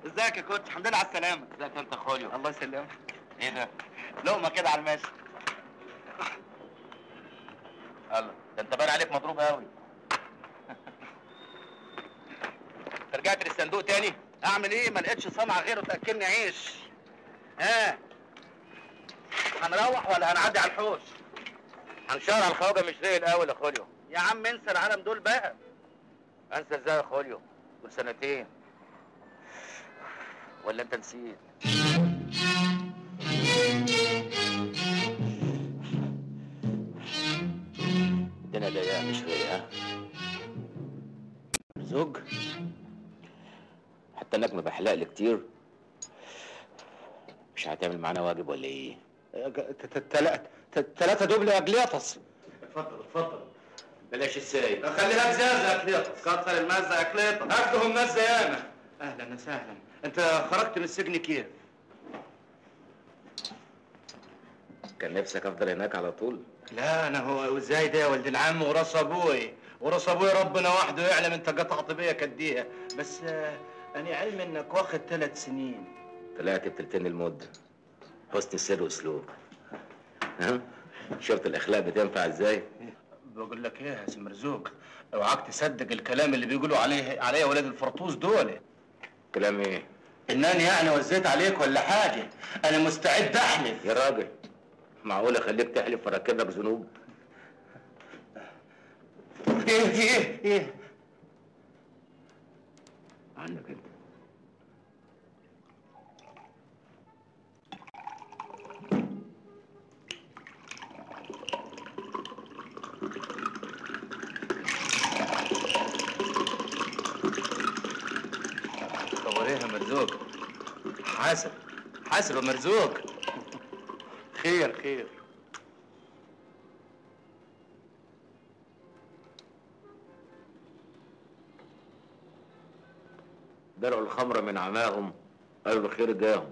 ازيك يا كوتش الحمد لله على السلامه ازيك انت خوليو الله يسلمك ايه ده لقمه كده على الماشي الله ده انت باين عليك مضروب قوي رجعت للصندوق تاني اعمل ايه ما لقيتش صنعه غيره تاكلني عيش ها هنروح ولا هنعدي على الحوش هنشار على الخواجه مش زي الاول يا خوليو يا عم انسى العالم دول بقى انسى ازاي يا خوليو دول سنتين ولا انت نسيت الدنيا ضيقه مش رايقه زوج حتى انك مبحلق لي كتير مش هتعمل معانا واجب ولا ايه؟ ثلاثة دبل يا جليطس اتفضل اتفضل بلاش السايب خلي لك زازة يا جليطس كتر المزة يا جليطس هاتهم مزة ياما اهلا وسهلا انت خرجت من السجن كيف؟ كان نفسك افضل هناك على طول لا انا هو ازاي ده يا ولد العم وراس ابوي وراس ابوي ربنا وحده يعلم انت قطعت بيا كديها بس آه، انا علم انك واخد ثلاث سنين طلعت بتلتين المدة حسن السر واسلوب ها شفت الاخلاق بتنفع ازاي بقول لك ايه يا سي مرزوق اوعاك تصدق الكلام اللي بيقولوا عليه عليا ولاد الفرطوس دول كلام ايه انني يعني وزيت عليك ولا حاجه انا مستعد احلف يا راجل معقول اخليك تحلف واركبك ذنوب ايه في ايه ايه عنك انت طب ايه يا مرزوق حاسب حاسب يا مرزوق خير خير درعوا الخمر من عماهم قالوا الخير جاهم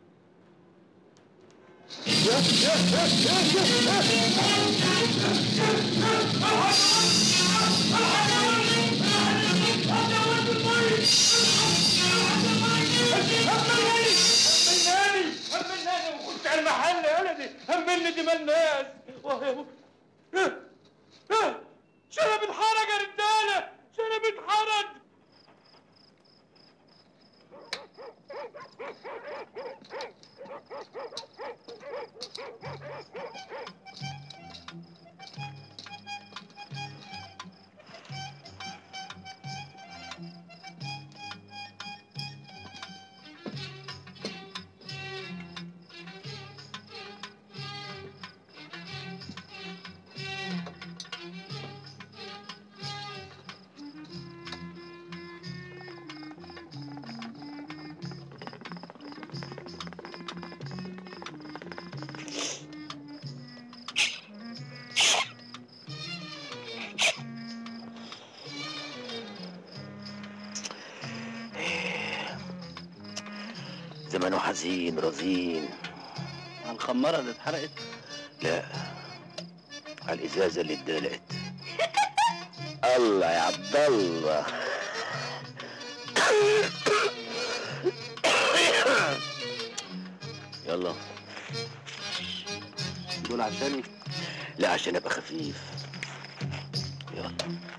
همناني همناني وكنت على المحل يا ولدي همني دماء الناس شنب اتحرق يا رجاله شنب اتحرق زمانه حزين رزين الخمارة اللي اتحرقت لا على الازازه اللي اتدلقت الله يا عبد الله يلا دول عشاني لا عشان ابقى خفيف يلا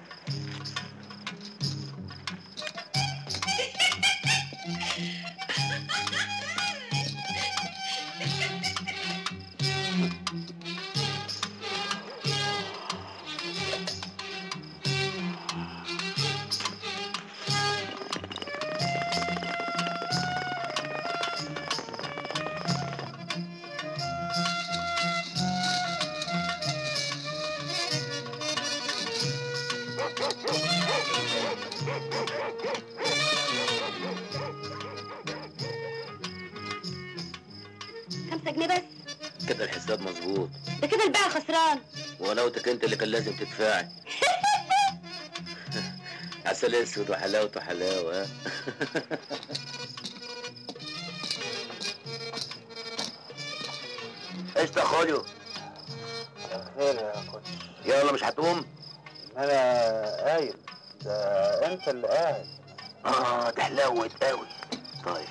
خمسة جنيه بس كده الحساب مظبوط ده كده البيع خسران ولوتك انت اللي كان لازم تدفعي عسل اسود وحلاوته حلاوه ها؟ ايش ده خوليو خير يا كوتش يلا مش هتقوم انا قايم ده انت اللي قاعد اه ده حلاوه قوي طيب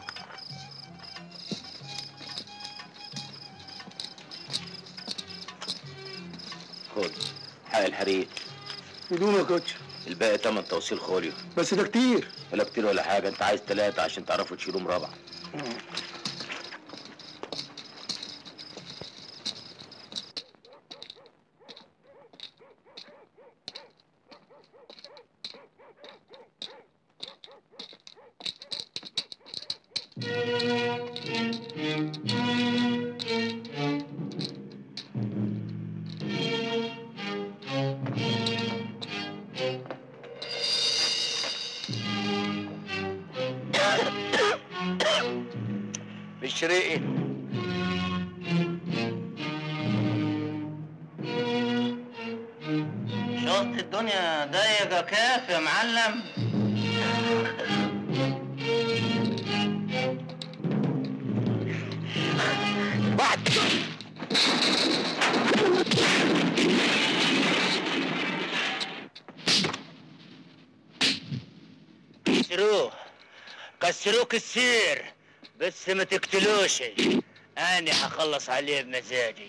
خد حق الحريق بدون يا كوتش الباقي تمن توصيل خوليو بس ده كتير ولا كتير ولا حاجة انت عايز تلاتة عشان تعرفوا تشيلوهم رابعة بالشريقي شفت الدنيا ضيقة كيف يا معلم واحد كسروه كسروه كسير بس ما تقتلوش انا هخلص عليه بمزاجي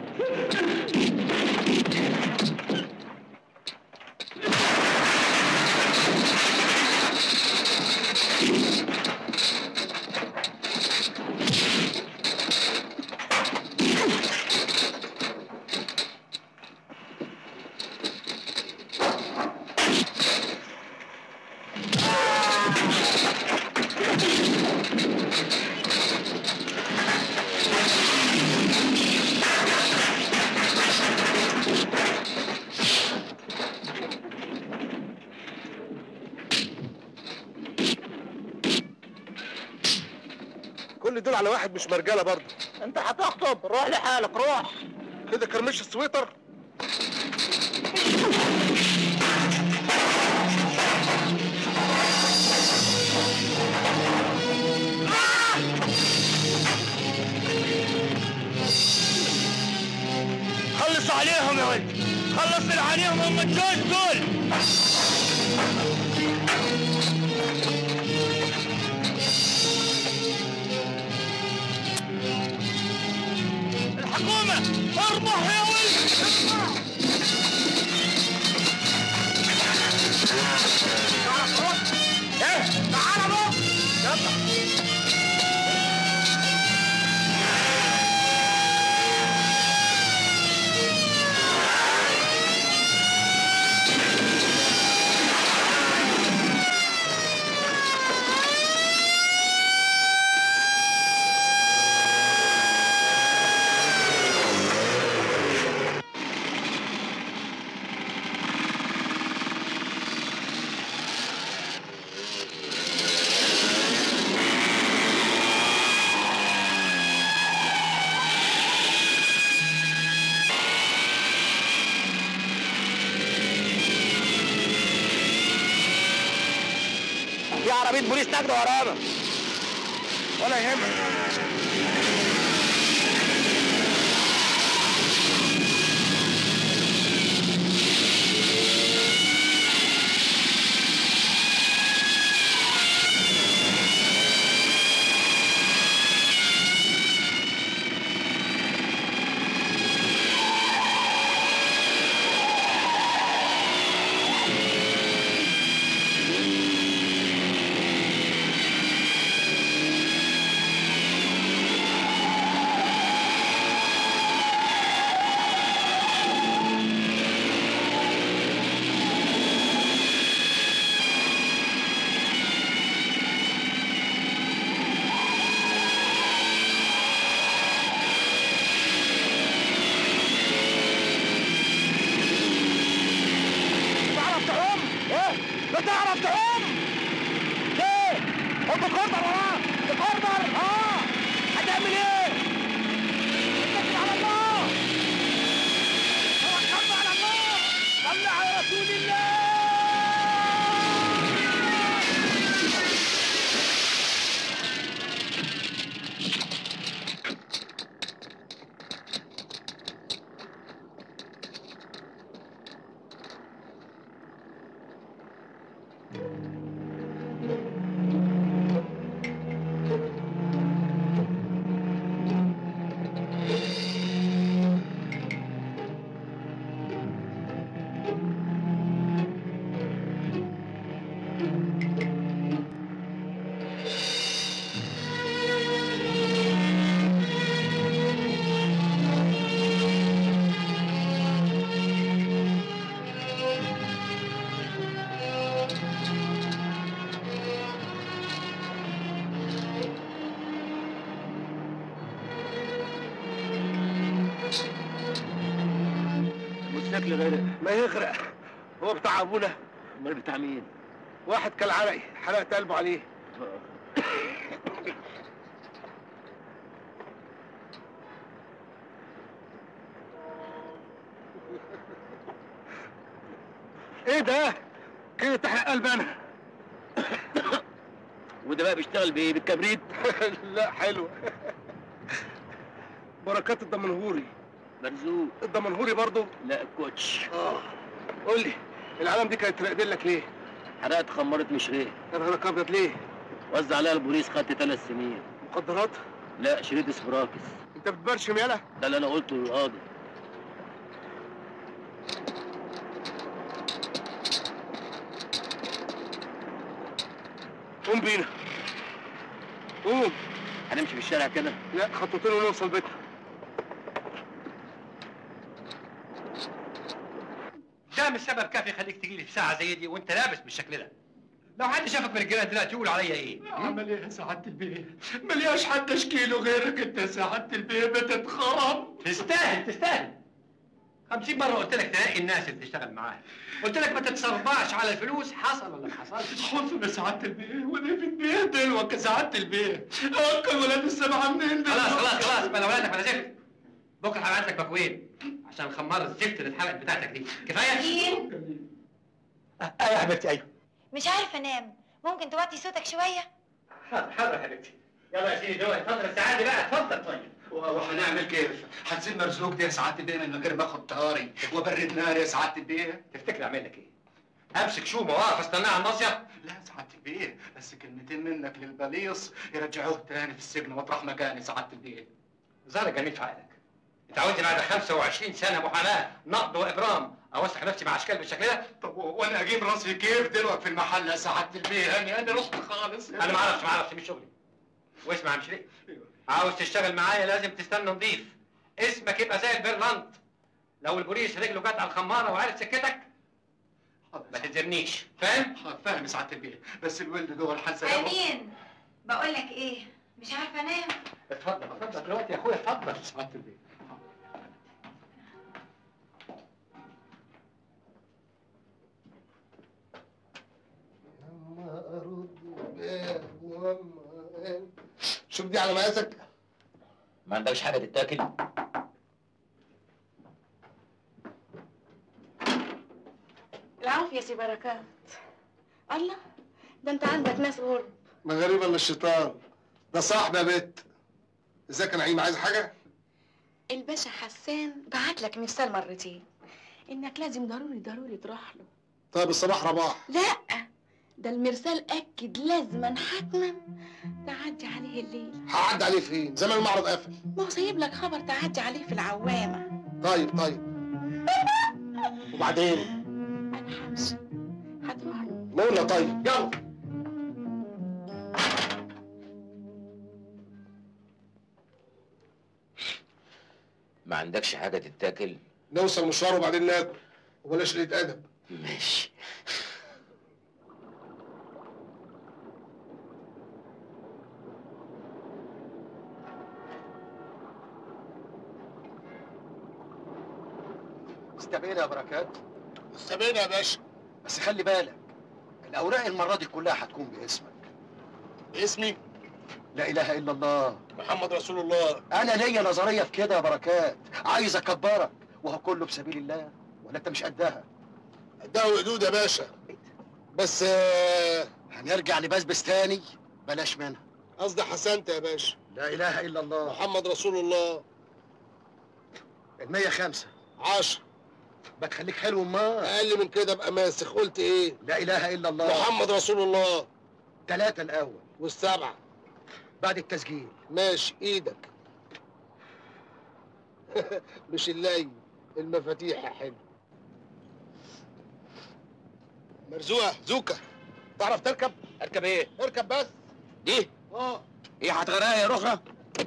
كل دول على واحد مش مرجاله برضه انت هتخطب روح لحالك روح كده كرمش السويتر خلص عليهم يا ولد خلص عليهم هم الجوز دول الحكومة اربح يا ولد ايه تعال بقى يلا في عربيه بوليس نجد ورانا ولا يهمك تعرف تعوم؟ ايه؟ لا تعرف تعوم؟ ليه؟ حط الكوردر وراه الكوردر اه هتعمل ايه؟ اتكل على الله توكلنا على الله صل على رسول الله شكلي غير ما يغرق هو بتاع ابونا امال بتاع مين؟ واحد كالعرقي حرقت قلبه عليه ايه ده؟ كده تحرق قلبي انا وده بقى بيشتغل بايه؟ بالكبريت؟ لا حلو بركات الدمنهوري مرزوق الدمنهوري برضو لا كوتش اه قول لي العالم دي كانت راقدين لك ليه؟ حرقت خمرت مشريه يا نهارك ابيض ليه؟ وزع عليها البوليس خدت ثلاث سنين مخدرات؟ لا شريط اسبراكس انت بتبرشم يالا؟ ده اللي انا قلته للقاضي قوم بينا قوم هنمشي في الشارع كده لا خطوتين ونوصل بيتنا ده مش سبب كافي يخليك تجي لي في ساعه زي دي وانت لابس بالشكل ده لو حد شافك من الجيران دلوقتي يقول عليا ايه عمل ايه يا سعادة البيه؟ ملياش حد اشكيله غيرك انت يا سعادة البيه بتتخرم تستاهل تستاهل خمسين مرة قلت لك تلاقي الناس اللي تشتغل معاها قلت لك ما تتصرفاش على الفلوس حصل ولا ما حصلش حزن يا سعادة البيه ودي في البيه دلوك يا سعادة البيه اكل ولاد السبعة منين دلوك؟ خلاص خلاص خلاص بلا ولادك بلا زفت بكره هبعت لك مكوين عشان خمار الزفت اللي اتحرقت بتاعتك دي كفايه مين؟ ايوه يا حبيبتي ايوه مش عارفة انام ممكن توطي صوتك شوية؟ حاضر حاضر يا حبيبتي يلا يا سيدي دول اتفضل السعاده بقى اتفضل طيب وهنعمل كيف؟ هنسيب مرزوق دي يا سعادة البيه من غير ما اخد طاري وبرد نار يا سعادة البيه؟ تفتكر اعمل لك ايه؟ امسك شومه واقف استناها على المصيف لا يا سعادة البيه بس كلمتين منك للبليص يرجعوه تاني في السجن مطرح ما كان يا سعادة البيه ظهر جميل في عقلك انت عاوزني بعد 25 سنه محاماه نقد وابرام اوسخ نفسي مع اشكال بالشكل ده طب و- وانا اجيب راسي كيف دلوقتي في المحل يا سعادة البيه؟ انا انا رحت خالص انا ما اعرفش ما اعرفش مش شغلي واسمع يا مشري عاوز تشتغل معايا لازم تستنى نضيف اسمك يبقى زي البرلنت لو البوليس رجله جت على الخماره وعرف سكتك ما تتزرنيش فاهم؟ فاهم يا سعادة البيه بس الولد دول حسن امين بقول لك ايه مش عارفة انام اتفضل اتفضل دلوقتي يا اخويا اتفضل سعادة البيه شوف دي على مقاسك ما عندكش حاجه تتاكل العافية يا سي بركات الله ده انت عندك ناس غرب ما غريب الا الشيطان ده صاحبي يا بت ازيك يا نعيم عايز حاجه الباشا حسان بعت لك مرسال مرتين انك لازم ضروري ضروري تروح له طيب الصباح رباح لا ده المرسال اكد لازما حتما تعدي عليه الليل هعدي عليه فين زمان المعرض قفل ما هو سايب لك خبر تعدي عليه في العوامة طيب طيب وبعدين انا همشي هتروح له نقول طيب يلا ما عندكش حاجه تتاكل نوصل مشوار وبعدين ناكل وبلاش قله ادب ماشي استبينا يا بركات استبينا يا باشا بس خلي بالك الاوراق المره دي كلها هتكون باسمك اسمي لا اله الا الله محمد رسول الله انا ليا نظريه في كده يا بركات عايز اكبرك وهو كله بسبيل الله ولا انت مش قدها ده وقدود يا باشا بس آه، هنرجع لبسبس تاني بلاش منها قصدي حسنت يا باشا لا اله الا الله محمد رسول الله المية خمسة عشر بتخليك حلو ما اقل من كده ابقى ماسخ قلت ايه لا اله الا الله محمد رسول الله ثلاثة الاول والسبعه بعد التسجيل ماشي ايدك مش اللي المفاتيح يا حلو مرزوقه زوكا تعرف تركب اركب ايه اركب بس دي اه ايه هتغرقها يا رخرة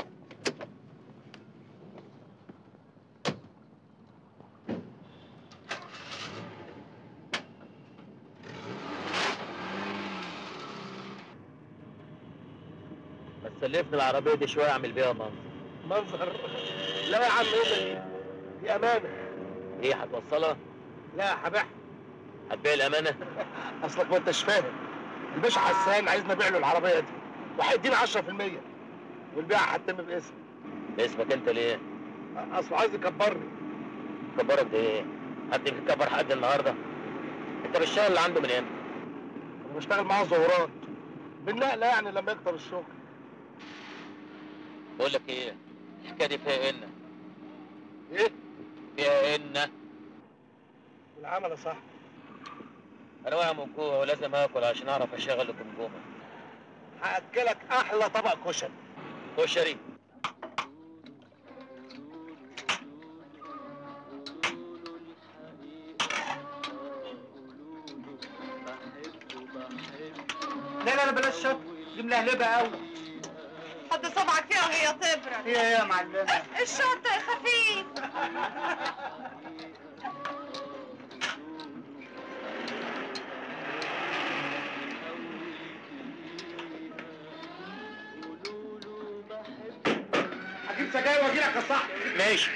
بس سلفني العربية دي شوية أعمل بيها منظر منظر لا يا عم ايه دي امانه ايه هتوصلها؟ لا هبيعها هتبيع الامانه؟ اصلك ما انتش فاهم الباشا حسان عايز نبيع له العربيه دي وهيدينا 10% والبيع هتتم باسم اسمك انت ليه؟ اصله عايز يكبرني كبرك ده ايه؟ حد بيكبر حد النهارده؟ انت بالشغل اللي عنده من امتى؟ انا بشتغل معاه ظهورات بالنقله يعني لما يكتر الشغل بقول لك ايه؟ الحكايه دي فيها ان ايه فيها ان العمل يا صاحبي انا واقع من جوه ولازم اكل عشان اعرف اشغل الجمجمه هاكلك احلى طبق كشري كشري لا لا لا بلاش شط دي ملهلبه قوي حط صبعك فيها وهي تبرد هي ايه يا معلمه الشط خفيف هجيب سجاير واجي لك يا صاحبي ماشي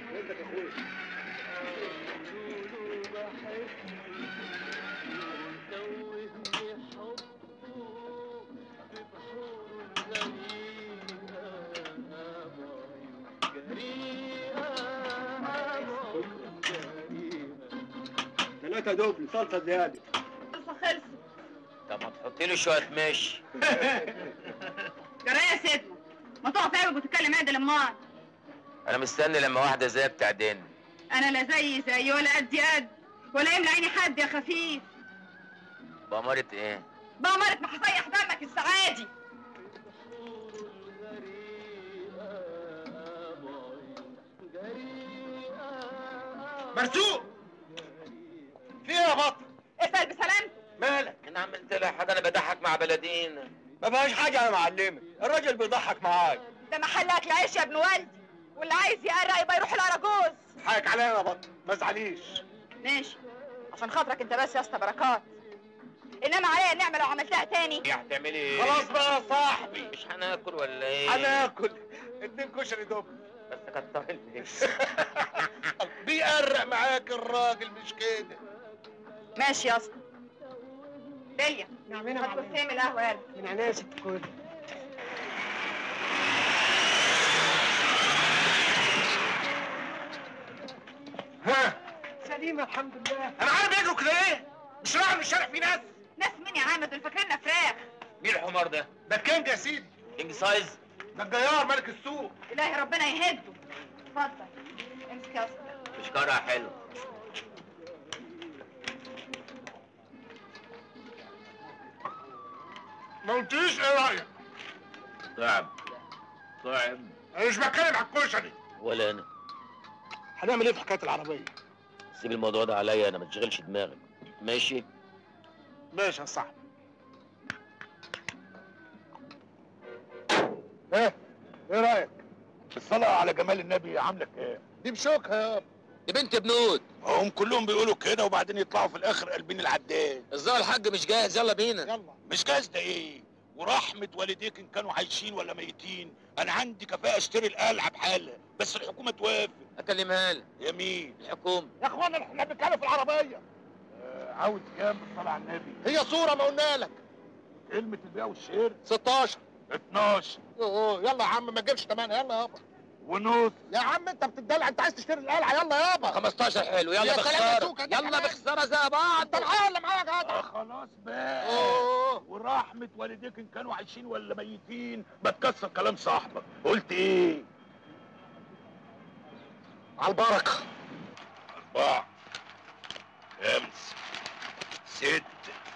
ثلاثة دوبل صلصة زيادة الصلصة خلصت طب ما تحط لي شويه ماشي جرى يا سيدنا ما تقف عيبك وتتكلم عدل امال انا مستني لما واحده زيك تعدين انا لا زي زي ولا قد قد ولا يملى عيني حد يا خفيف بأمارة ايه؟ بأمارة ما هسيح دمك السعادي مرزوق في ايه يا بطل اسأل بسلامتك مالك انا عملت لها حاجه انا بضحك مع بلدين ما فيهاش حاجة يا معلمة الراجل بيضحك معاك ده محلك العيش يا ابن والدي واللي عايز يقرق يبقى يروح الاراجوز حقك عليا يا بطل ما تزعليش ماشي عشان خاطرك انت بس يا اسطى بركات انما عليا النعمه لو عملتها تاني ايه هتعملي ايه؟ خلاص بقى يا صاحبي مش هناكل ولا ايه؟ هناكل اتنين كشري دوبل بس كتر لي بيقرق معاك الراجل مش كده ماشي يا اسطى بليا نعمنا هات كرسيين من القهوه يلا من عينيا يا ست الكل ها سليمة الحمد لله انا عارف يجروا كده ايه مش رايح من الشارع في ناس ناس مين يا عم دول فاكريننا فراخ مين الحمار ده؟ ده الكينج يا سيدي كينج سايز؟ ده الجيار ملك السوق الهي ربنا يهده اتفضل امسك يا اسطى مش كارها حلو ما قلتليش ايه رايك صعب صعب انا مش بتكلم على الكشري ولا انا هنعمل ايه في حكايه العربيه سيب الموضوع ده عليا انا ما تشغلش دماغك ماشي؟ ماشي يا صاحبي ايه ايه رايك الصلاه على جمال النبي عاملك ايه دي بشوكها يابا دي بنت بنود هم كلهم بيقولوا كده وبعدين يطلعوا في الاخر قلبين العداد الظاهر الحاج مش جاهز يلا بينا يلا مش جاز ده ايه ورحمة والديك ان كانوا عايشين ولا ميتين انا عندي كفاءة اشتري القلعة بحالها بس الحكومة توافق اكلمها لك يا مين الحكومه يا اخوانا احنا بنتكلم في العربيه آه عاوز كام بالصلاه على النبي هي صوره ما قلنا لك كلمه البيع والشير 16 12 اوه يلا يا عم ما تجيبش 8 يلا يابا ونص يا عم انت بتدلع انت عايز تشتري القلعه يلا يابا 15 حلو يلا يا سلام يا بخساره سوكة، ده يلا كمان. بخساره زي بعض انت معايا ولا معايا يا جدع آه خلاص بقى اوه ورحمة والديك ان كانوا عايشين ولا ميتين بتكسر كلام صاحبك قلت ايه على البركه اربعة خمسة ستة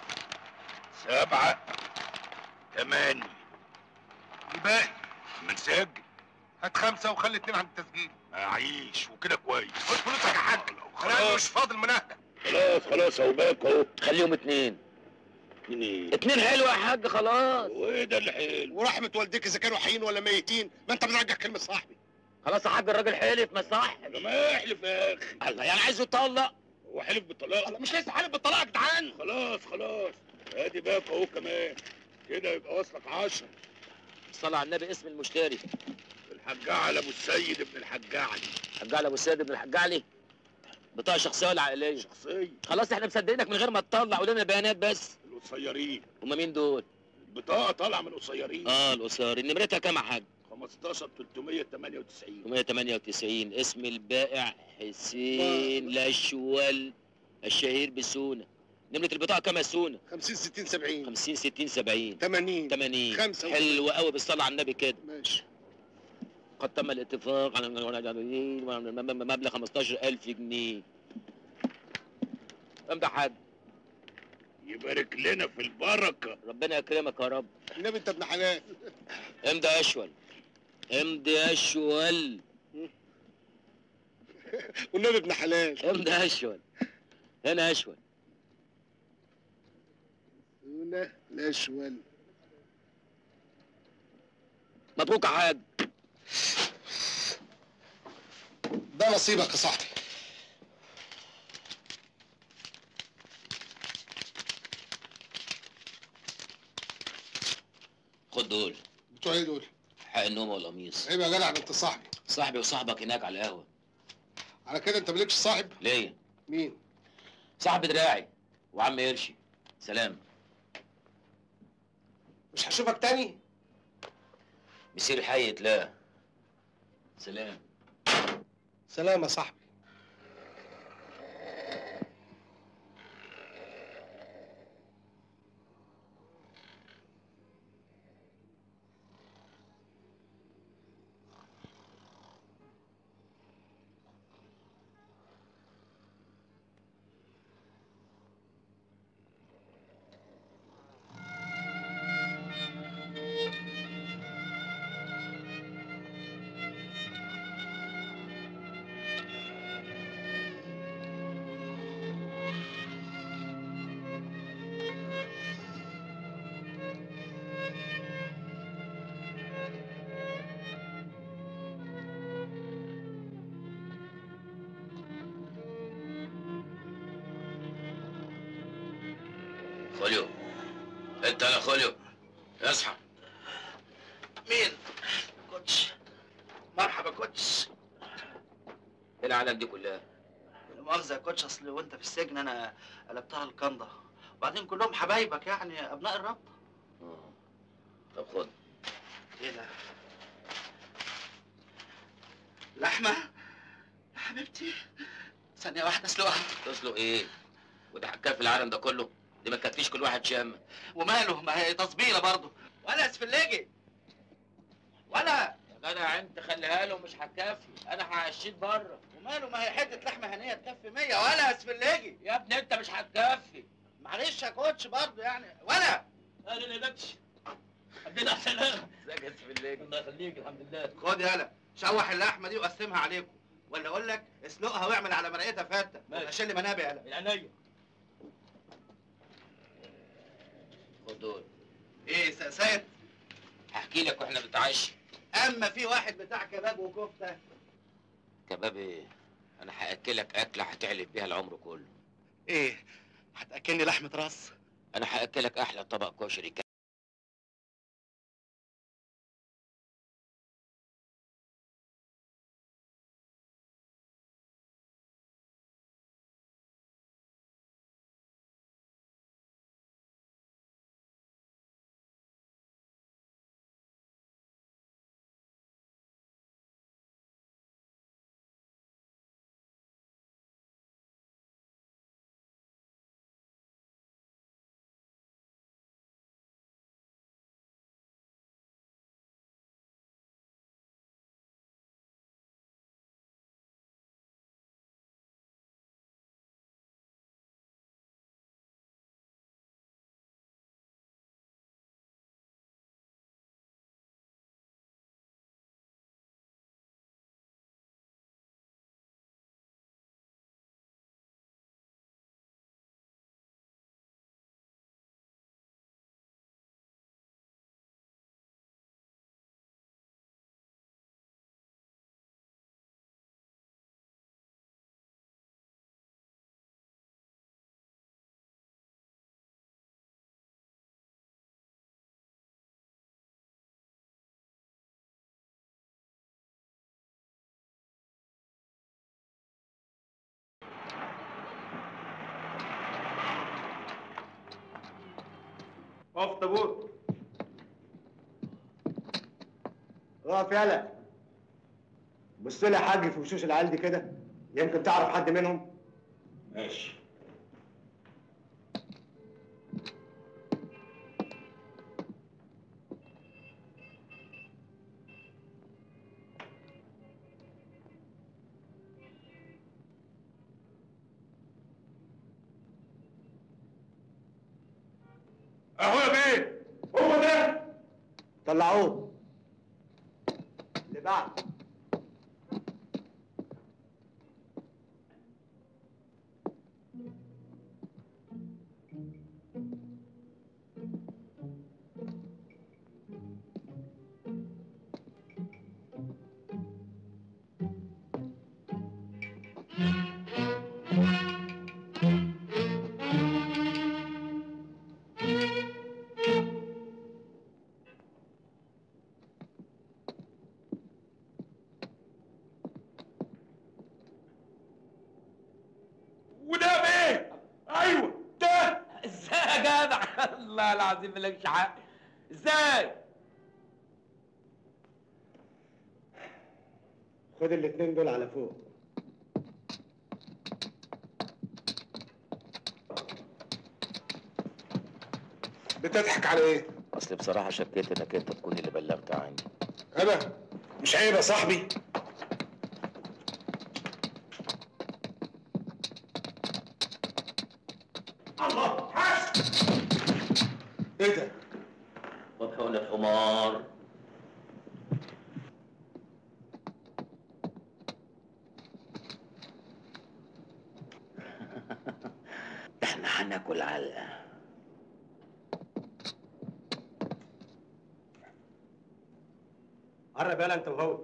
سبعة ثمانية الباقي منسجل هات خمسه وخلي اتنين عند التسجيل اعيش وكده كويس خد فلوسك يا حاج انا خلاص. مش فاضل مناهده خلاص خلاص اهو باك اهو خليهم اتنين اتنين ايه اتنين حلو يا حاج خلاص وايه ده اللي حلو ورحمة والديك إذا كانوا حيين ولا ميتين ما أنت بترجع كلمة صاحبي خلاص يا حاج الراجل حلف ما صح ده ما يحلف يا اخي الله يعني عايزه يطلق هو حلف بالطلاق مش لسه حالف بالطلاق يا جدعان خلاص خلاص ادي باك اهو كمان كده يبقى واصلك عشرة صلى على النبي اسم المشتري الحاج علي ابو السيد ابن الحاج علي حاج علي ابو سيد بن الحاج علي بطاقه شخصيه ولا عائليه شخصيه خلاص احنا مصدقينك من غير ما تطلع ولنا بيانات بس القصيرين هما مين دول البطاقه طالعه من القصيرين اه القصير نمرتها كام يا حاج 15 398 198 اسم البائع حسين لاشوال الشهير بسونا نمرة البطاقة كام يا سونا؟ 50 60 70 50 60 70 80 80 خمسة حلو قوي بالصلاة على النبي كده ماشي قد تم الاتفاق على مبلغ 15000 جنيه امضي حاج يبارك لنا في البركه ربنا يكرمك يا رب النبي انت ابن حلال امضي يا اشول امضي يا اشول والنبي ابن حلال امضي يا اشول هنا يا اشول هنا الاشول مبروك يا حاج ده نصيبك يا صاحبي خد دول بتوع ايه دول؟ حق النوم والقميص عيب يا جدع ده انت صاحبي صاحبي وصاحبك هناك على القهوة على كده انت مالكش صاحب؟ ليا مين؟ صاحب دراعي وعم قرشي سلام مش هشوفك تاني؟ مسير حي لا سلام سلام يا صاحبي خوليو انت يا خوليو اصحى مين؟ كوتش مرحبا كوتش ايه العالم دي كلها لا مؤاخذة يا كوتش اصل وانت في السجن انا قلبتها الكنده وبعدين كلهم حبايبك يعني ابناء الرب آه. طب خد ايه ده؟ لحمة؟ يا حبيبتي ثانية واحدة اسلقها تسلق ايه وده حكايه في العالم ده كله دي ما تكفيش كل واحد شامه وماله ما هي تصبيرة برضه ولا اسفلجي ولا يا جدع انت خليها له مش هتكفي انا هعشيك بره وماله ما هي حتة لحمة هنية تكفي 100 ولا اسفلجي يا ابني انت مش هتكفي معلش يا كوتش برضه يعني ولا اهلا يا بكش حبينا على السلامه ازيك يا سفليك الله يخليك الحمد لله خد يالا شوح اللحمة دي وقسمها عليكم ولا اقول لك اسلقها واعمل على مرقتها فتة ماشي. شيل منابع يالا من عينيا خد دول ايه سقسات هحكي لك واحنا بنتعشى اما في واحد بتاع كباب وكفته كباب ايه انا هاكلك اكله هتعلب بيها العمر كله ايه هتاكلني لحمه راس انا هاكلك احلى طبق كشري اقف طابور اقف يلا بص لي يا حاج في وشوش العيال دي كده يمكن تعرف حد منهم ماشي اهو يا بيه هو ده طلعوه اللي بعد وده بيه ايوه ده ازاي يا جدع الله العظيم مالكش حق ازاي خد الاتنين دول على فوق بتضحك على ايه؟ اصل بصراحه شكيت انك انت تكون اللي بلغت عني انا مش عيب يا صاحبي الله حس ايه ده؟ وبحقنة حمار ده احنا هناكل علقه قرب يلا انت وهو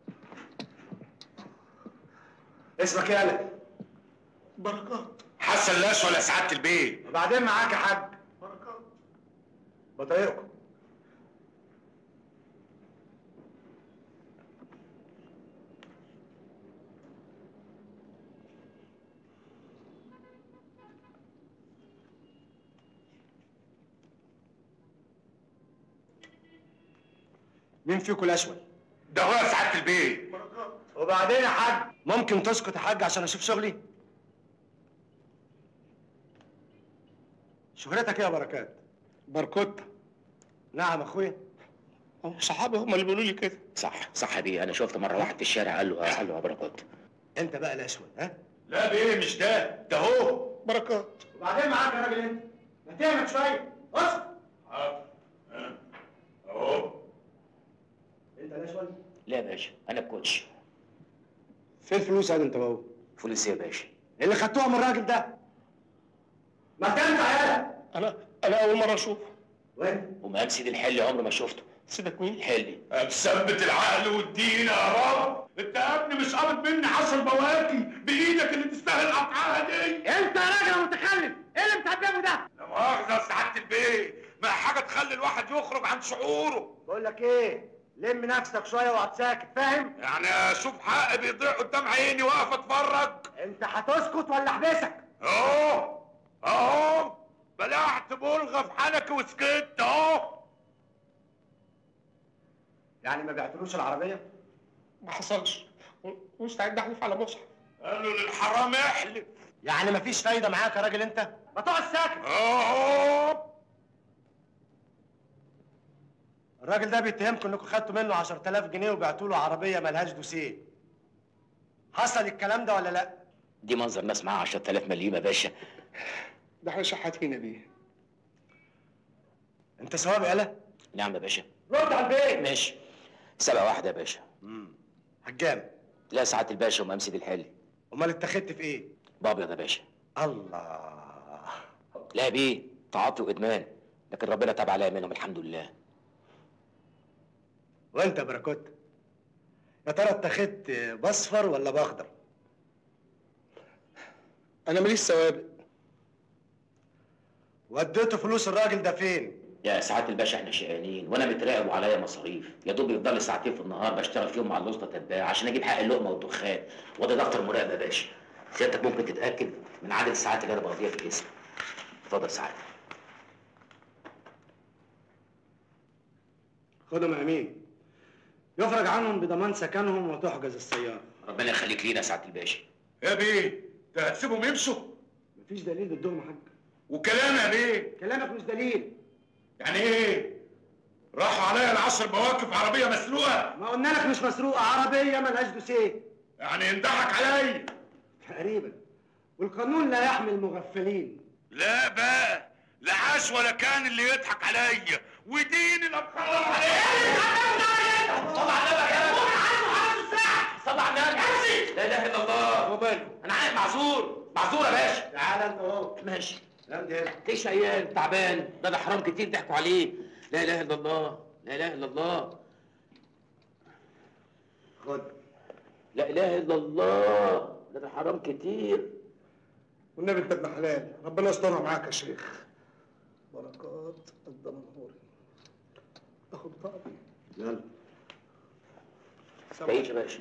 اسمك يالا بركات حسن لاش ولا سعاده البيت وبعدين معاك يا حاج بركات بطايقكم مين فيكم الاشول؟ ده هو سعاده البيت وبعدين يا حاج ممكن تسكت يا حاج عشان اشوف شغلي شهرتك ايه يا بركات بركوت نعم اخويا صحابي هم اللي بيقولوا لي كده صح صح يا بيه انا شفت مره واحد في الشارع قال له قال له يا بركات انت بقى الاشول ها لا بيه مش ده ده هو بركات وبعدين معاك يا راجل انت ما تعمل شويه اصبر حاضر ها. اهو انت الاشول لا يا باشا انا الكوتش فين الفلوس يا انت وهو فلوس إيه يا باشا اللي خدتوها من الراجل ده ما تنفع يالا انا انا اول مره اشوف وين ومقام سيد الحلي عمري ما شفته سيدك مين؟ الحلي مثبت العقل والدين يا رب انت يا ابني مش قابض مني عشر بواكي بايدك اللي تستاهل قطعها دي انت يا راجل متخلف ايه اللي بتعمله ده لا مؤاخذه يا سعاده البيت ما حاجه تخلي الواحد يخرج عن شعوره بقول لك ايه لم نفسك شويه واقعد ساكت فاهم يعني اشوف حقي بيضيع قدام عيني واقف اتفرج انت هتسكت ولا احبسك اهو اهو بلعت بلغه في حنكي وسكت اهو يعني ما بعتلوش العربيه ما حصلش مستعد احلف على مصحف قالوا للحرام احلف يعني مفيش فايده معاك يا راجل انت ما تقعد ساكت اهو الراجل ده بيتهمكم انكم خدتوا منه 10000 جنيه وبعتوا له عربيه ملهاش دوسيه حصل الكلام ده ولا لا دي منظر ناس معاها 10000 مليم يا باشا ده احنا شحاتين بيه انت سواب يالا نعم يا باشا رد على البيت ماشي سبقة واحدة يا باشا امم هجام لا سعادة الباشا ومقام سيد الحلي امال اتخذت في ايه بابيض يا باشا الله لا يا بيه تعاطي وادمان لكن ربنا تاب عليا منهم الحمد لله وانت يا بركوت يا ترى اتخذت باصفر ولا باخضر انا ماليش سوابق وديته فلوس الراجل ده فين يا سعادة الباشا احنا شقيانين وانا متراقب وعليا مصاريف يا دوب يفضل لي ساعتين في النهار بشتغل فيهم مع الوسطى تباع عشان اجيب حق اللقمه والدخان وده دفتر مراقبه يا باشا سيادتك ممكن تتاكد من عدد الساعات اللي انا بقضيها في الاسم اتفضل سعادتك خدهم يا امين يفرج عنهم بضمان سكنهم وتحجز السياره ربنا يخليك لينا يا سعاده الباشا يا بيه ده هتسيبهم يمشوا مفيش دليل ضدهم يا حاج وكلام يا بيه كلامك مش دليل يعني ايه راحوا عليا العشر مواقف عربيه مسلوقه ما قلنا لك مش مسروقه عربيه ملهاش دوسيه يعني ينضحك عليا تقريبا والقانون لا يحمي المغفلين لا بقى لا عاش ولا كان اللي يضحك عليا ودين الابقار عليا صلى على النبي يا صلى على النبي لا اله الا الله وباله انا عارف معذور معذور يا باشا تعال انت اهو ماشي امضي هنا ليش عيال تعبان ده ده حرام كتير ضحكوا عليه لا اله الا الله لا اله الا الله خد لا اله الا الله ده ده حرام كتير والنبي انت ابن حلال ربنا يسترها معاك يا شيخ بركات الدمنهوري اخد طقمي يلا تعيش يا باشا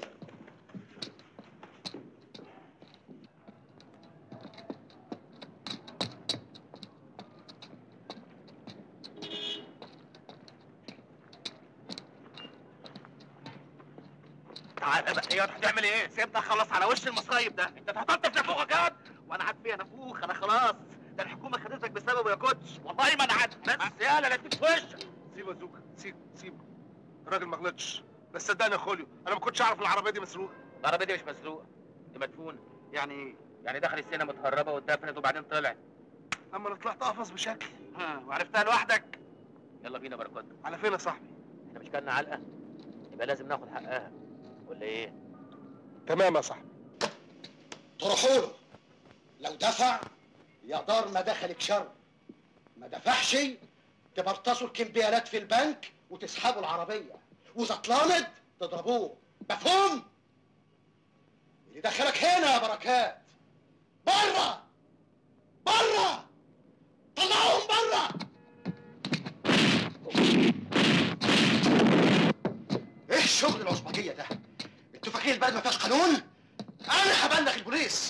تعالى بقى يا هتعمل ايه؟ سيبنا خلاص على وش المصايب ده، انت اتحطمت في نافوخك يا واد. وانا عاد فيها نافوخ انا خلاص، ده الحكومه خدتك بسببه يا كوتش، والله ما انا عاد بس يالا لا في وشك. سيبه يا زوكا سيبه سيبه الراجل ما غلطش بس صدقني يا خوليو انا ما كنتش اعرف العربيه دي مسروقه العربيه دي مش مسروقه دي مدفونه يعني يعني دخل السينما متهربه واتدفنت وبعدين طلعت اما انا طلعت قفص بشكل ها وعرفتها لوحدك؟ يلا بينا بركات على فين يا صاحبي احنا مش كلنا علقه يبقى لازم ناخد حقها ولا ايه تمام يا صاحبي تروحوا له لو دفع يا دار ما دخلك شر ما دفعش تبرتصوا الكمبيالات في البنك وتسحبوا العربية وإذا اتلمد تضربوه مفهوم؟ اللي دخلك هنا يا بركات بره بره طلعوهم بره ايه الشغل العصبجية ده؟ انتوا فاكرين البلد ما فيهاش قانون؟ انا هبلغ البوليس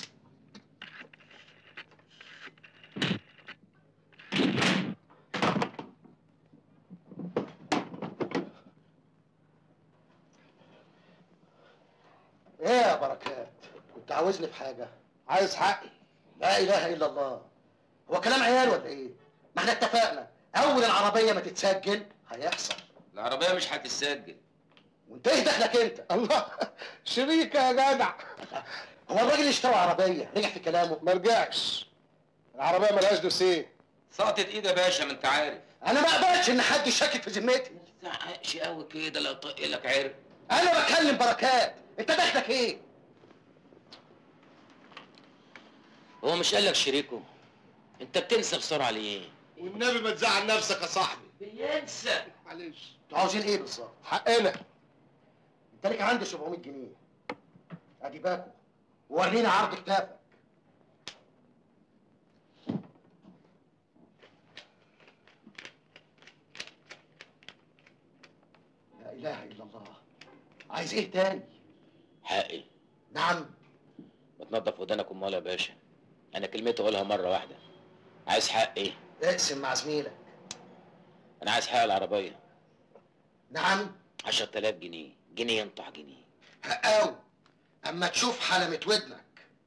ايه يا بركات كنت عاوزني في حاجه عايز حقي لا اله الا الله هو كلام عيال ولا ايه ما احنا اتفقنا اول العربيه ما تتسجل هيحصل العربيه مش هتتسجل وانت ايه دخلك انت الله شريكة يا جدع هو الراجل اللي اشترى عربيه رجع في كلامه ما رجعش العربية ملهاش دوسيه سقطت ايد يا باشا ما انت عارف انا ما اقبلش ان حد يشكك في ذمتي ما تزعقش قوي كده لا طق لك عرق انا بكلم بركات انت دخلك ايه هو مش قال لك شريكه انت بتنسى بسرعه ليه والنبي ما تزعل نفسك يا صاحبي بينسى معلش انتوا عاوزين ايه بالظبط حقنا انت ليك عندي 700 جنيه ادي باكو ورينا عرض كتافك لا اله الا الله عايز ايه تاني حقي نعم ما تنضف ودانك امال يا باشا انا كلمتي اقولها مره واحده عايز حق ايه اقسم مع زميلك انا عايز حق العربيه نعم 10000 جنيه جنيه ينطح جنيه هقاوي اما تشوف حلمة ودنك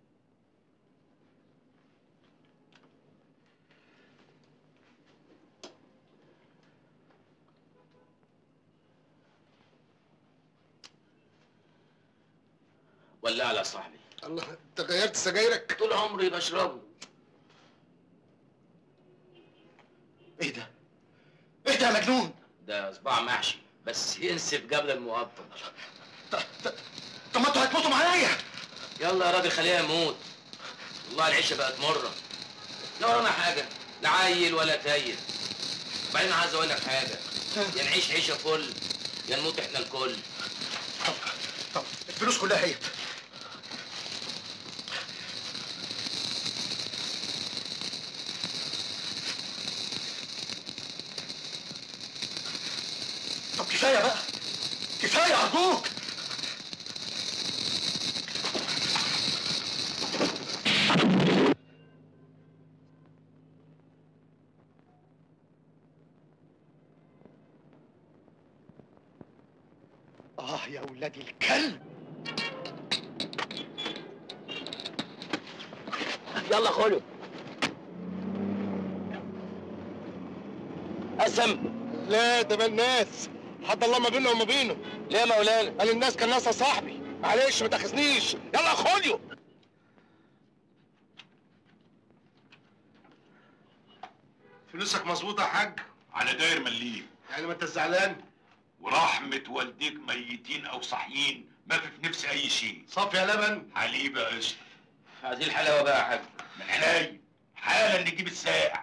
ولا على صاحبي الله انت غيرت سجايرك طول عمري بشربه ايه ده ايه ده يا مجنون ده صباع محشي بس ينسف قبل المقطم طب ما انتوا هتموتوا معايا يلا يا راجل خليها يموت والله العيشه بقت مره لا ورانا حاجه لا عيل ولا تايل وبعدين عايز اقول لك حاجه يا نعيش عيشه فل يا نموت احنا الكل طب طب الفلوس كلها هي طب كفايه بقى كفايه ارجوك اه يا ولاد الكلب يلا خلو قسم لا ده الناس حد الله ما بيننا وما بينه ليه يا مولانا قال الناس كان ناسها صاحبي معلش ما تاخذنيش يلا يا خوليو فلوسك مظبوطه يا حاج على داير مليم يعني ما انت زعلان ورحمة والديك ميتين أو صاحيين ما في في نفسي أي شيء صافي يا لبن حليب يا قشطة عايزين الحلاوه بقى يا حاج من عينيا حالا نجيب الساعة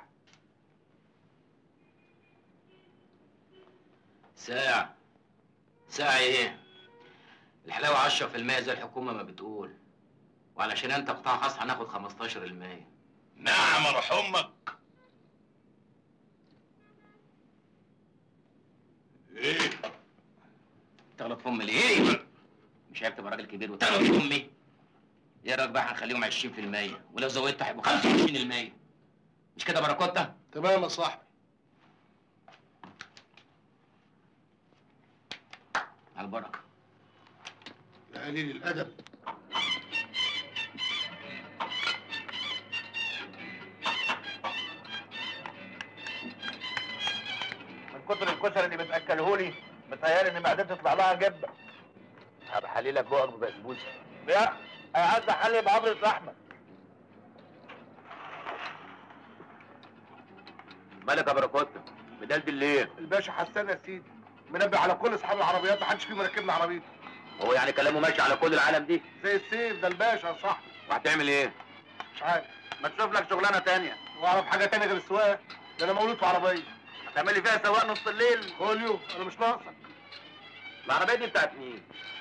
ساعة ساعة ايه؟ الحلاوة 10% زي الحكومة ما بتقول وعلشان انت قطاع خاص هناخد 15% نعم روح أمك إيه؟ تغلط في امي ليه؟ مش عيب تبقى راجل كبير وتغلط في امي؟ ايه رايك بقى هنخليهم 20% ولو زودت هيبقوا 25% مش كده باراكوتا؟ تمام يا صاحبي على البركة يا قليل الادب من كتر الكشري اللي بتاكلهولي متهيألي ان معدتي تطلع لها جبه هبقى حليلك بقك ببسبوسة لا انا عايز احلي بعبرة لحمه مالك يا باراكوتا؟ مدلدل ليه؟ الباشا حسان يا سيدي منبه على كل اصحاب العربيات محدش فيهم راكبنا عربيته هو يعني كلامه ماشي على كل العالم دي؟ زي السيف ده الباشا يا صاحبي وهتعمل ايه؟ مش عارف ما تشوف لك شغلانه تانية واعرف حاجه تانية غير السواقه ده انا مولود في عربيه هتعملي فيها سواق نص الليل خوليو انا مش ناقصك العربيه دي بتاعت مين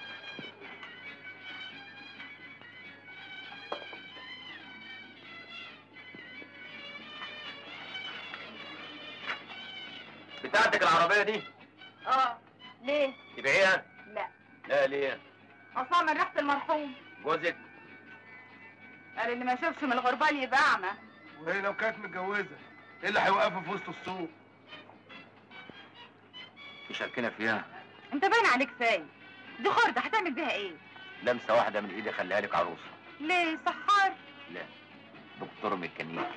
بتاعتك العربيه دي اه ليه؟ تبيعيها لا لا ليه اصلا من ريحه المرحوم جوزك قال اللي ما يشوفش من الغربال يبقى اعمى وهي لو كانت متجوزه ايه اللي هيوقفها في وسط السوق تشاركنا فيها انت باين عليك سايب دي خرده هتعمل بيها ايه؟ لمسة واحدة من ايدي خليها لك عروسة ليه سحار؟ لا دكتور ميكانيكي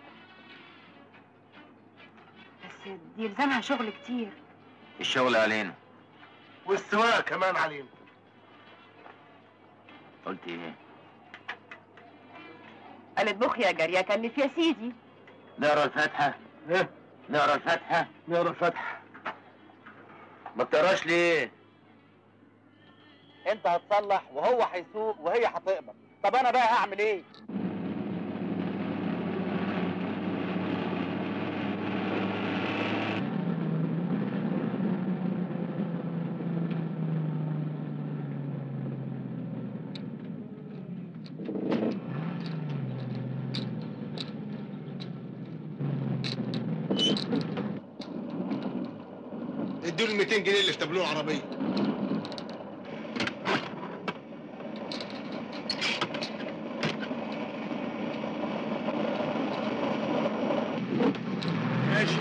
بس دي يلزمها شغل كتير الشغل علينا والسواقه كمان علينا قلت ايه؟ قالت بخ يا جاريه كلف يا سيدي نقرا الفاتحة ايه نقرا الفاتحة نقرا الفاتحه ما بتقراش ليه؟ انت هتصلح وهو هيسوق وهي هتقبض طب انا بقى هعمل ايه ادوا ال 200 جنيه اللي في تابلوه العربيه ماشي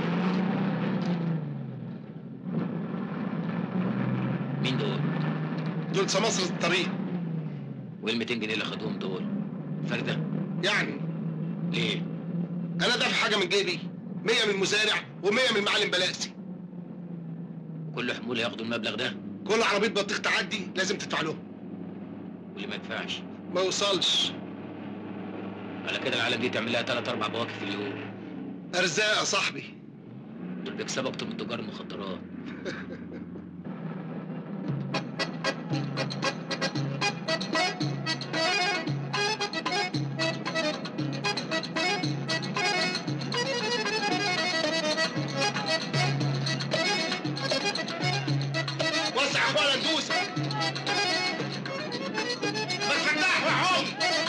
مين دول؟ دول سماسرة الطريق وال 200 جنيه اللي خدوهم دول؟ فردة؟ يعني ليه؟ انا دافع حاجه من جيبي 100 من المزارع و100 من المعلم بلاسي وكل حمول ياخدوا المبلغ ده كل عربيه بطيخ تعدي لازم تدفع لهم واللي ما يدفعش ما يوصلش على كده العالم دي تعمل لها ثلاث اربع بواكي في اليوم ارزاق يا صاحبي دول بيكسبوا اكتر من تجار المخدرات وسع يا اخوانا ندوس ما تفتح وحوم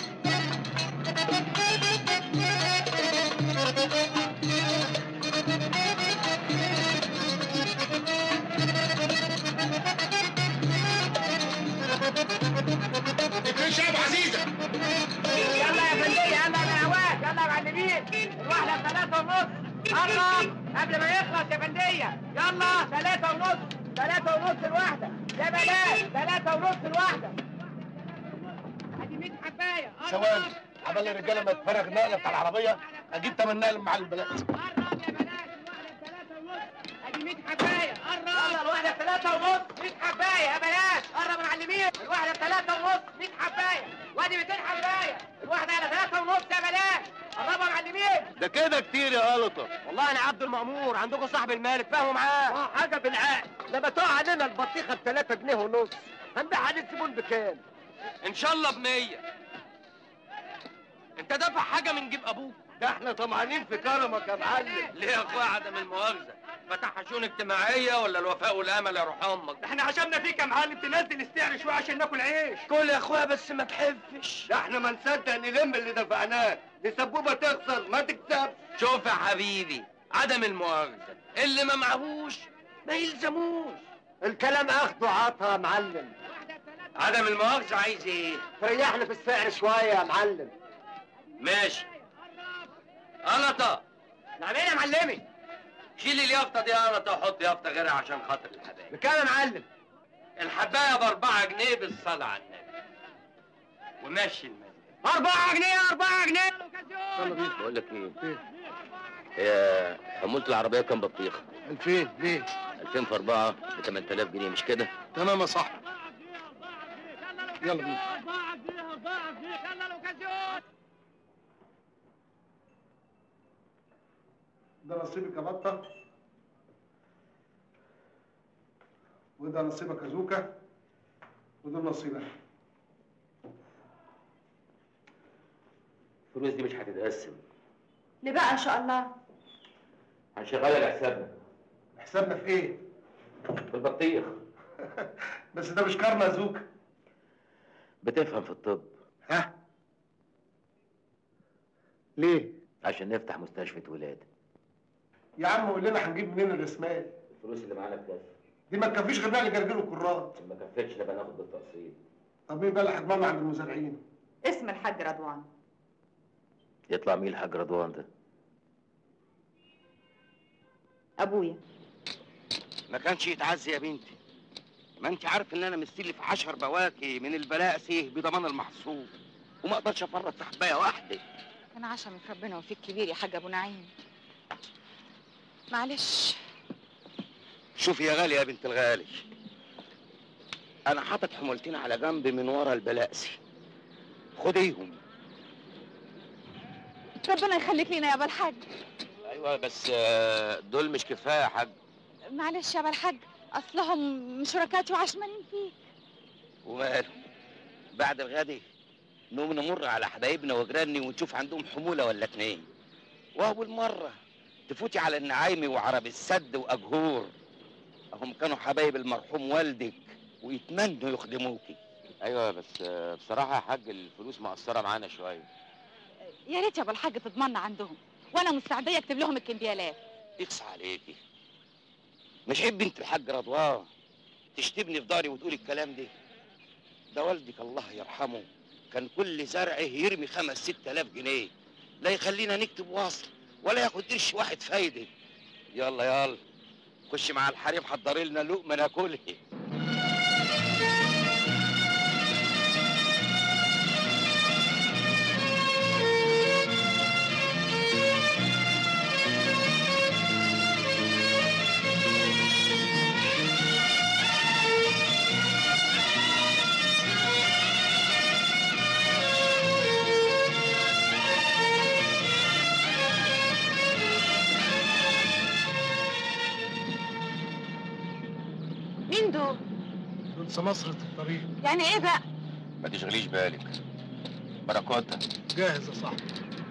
اتنين ابو عزيزه يلا يا فندية يلا يا هواك يلا يا معلمين الواحدة بثلاثة ونص قرب قبل ما يخلص يا فندية يلا ثلاثة ونص ثلاثة ونص الواحدة يا بلاش ثلاثة ونص الواحدة ادي 100 حباية ثواني عمال الرجاله ما تفرغ النقله بتاع العربيه اجيب تمن نقل مع البلاد ادي 100 حباية قرب يلا الواحدة ثلاثة ونص 100 حباية يا بلاش قرب من على اليمين الواحدة ثلاثة ونص 100 حباية وادي 200 حباية الواحدة على ثلاثة ونص يا بلاش قربها من على اليمين ده كده كتير يا قلطه والله انا عبد المأمور عندكم صاحب المالك فاهموا معاه اه حاجه بالعقل لما تقع علينا البطيخه ب 3 جنيه ونص هنبيعها للزبون بكام؟ ان شاء الله بمية انت دافع حاجه من جيب ابوك ده احنا طمعانين في كرمك يا معلم ليه يا اخويا عدم المؤاخذه فتحها شؤون اجتماعيه ولا الوفاء والامل يا روح امك احنا عشمنا فيك يا معلم تنزل السعر شويه عشان ناكل عيش كل يا اخويا بس ما تحفش ده احنا ما نصدق نلم اللي دفعناه دي سبوبه تخسر ما تكسبش شوف يا حبيبي عدم المؤاخذه اللي ما معهوش ما يلزموش الكلام اخده عطا يا معلم عدم المؤاخذه عايز ايه تريحنا في السعر شويه يا معلم ماشي قلطه نعم ايه يا معلمي شيل اليافطه دي قلطه وحط يافطه غيرها عشان خاطر الحبايب بكام يا معلم الحبايه باربعة جنيه بالصلاه على النبي ومشي المزيد أربعة جنيه أربعة جنيه بقول لك ايه هي حمولة العربية كام بطيخة؟ 2000 ليه؟ 2000 في 4 ب 8000 جنيه مش كده؟ تمام يا صاحبي يلا بينا ده نصيبك يا بطة وده نصيبك يا زوكا وده نصيبك الفلوس دي مش هتتقسم ليه بقى ان شاء الله هنشغلها لحسابنا حسابنا في ايه؟ في البطيخ بس ده مش كارما يا زوكا بتفهم في الطب ها؟ ليه؟ عشان نفتح مستشفى ولادة يا عم قول لنا هنجيب منين الرسمال؟ الفلوس اللي معانا تكفي دي ما تكفيش غير نقل جرجير الكرات ما كفتش نبقى ناخد بالتقسيط طب مين بقى اللي هيضمننا عند المزارعين؟ اسم الحاج رضوان يطلع مين الحاج رضوان ده؟ ابويا ما كانش يتعزي يا بنتي ما انت عارف ان انا مستلي في عشر بواكي من البلاسي بضمان المحصول وما اقدرش افرط في حبايه واحده كان عشمك ربنا وفيك كبير يا حاج ابو نعيم معلش شوفي يا غالي يا بنت الغالي انا حاطط حمولتين على جنب من ورا البلاسي خديهم ربنا يخليك لينا يا ابا الحاج ايوه بس آه، دول مش كفايه يا حاج معلش يا ابا الحاج اصلهم شركاتي وعشمانين فيك وماله بعد الغد نقوم نمر على حبايبنا وجيراني ونشوف عندهم حموله ولا اتنين واول مره تفوتي على النعايمي وعرب السد واجهور هم كانوا حبايب المرحوم والدك ويتمنوا يخدموكي ايوه بس آه، بصراحه يا حاج الفلوس مقصره معانا شويه يا ريت يا ابو الحاج تضمنا عندهم وانا مستعديه اكتب لهم الكمبيالات يقصى عليكي مش عيب بنت الحاج رضوان تشتمني في داري وتقولي الكلام ده ده والدك الله يرحمه كان كل زرعه يرمي خمس ست الاف جنيه لا يخلينا نكتب وصل ولا ياخد قرش واحد فايده يلا يلا خش مع الحريم حضري لنا لقمه ناكلها مين دول دول سمسرة الطريق يعني ايه بقى ما تشغليش بالك بركاتها جاهز يا صاحبي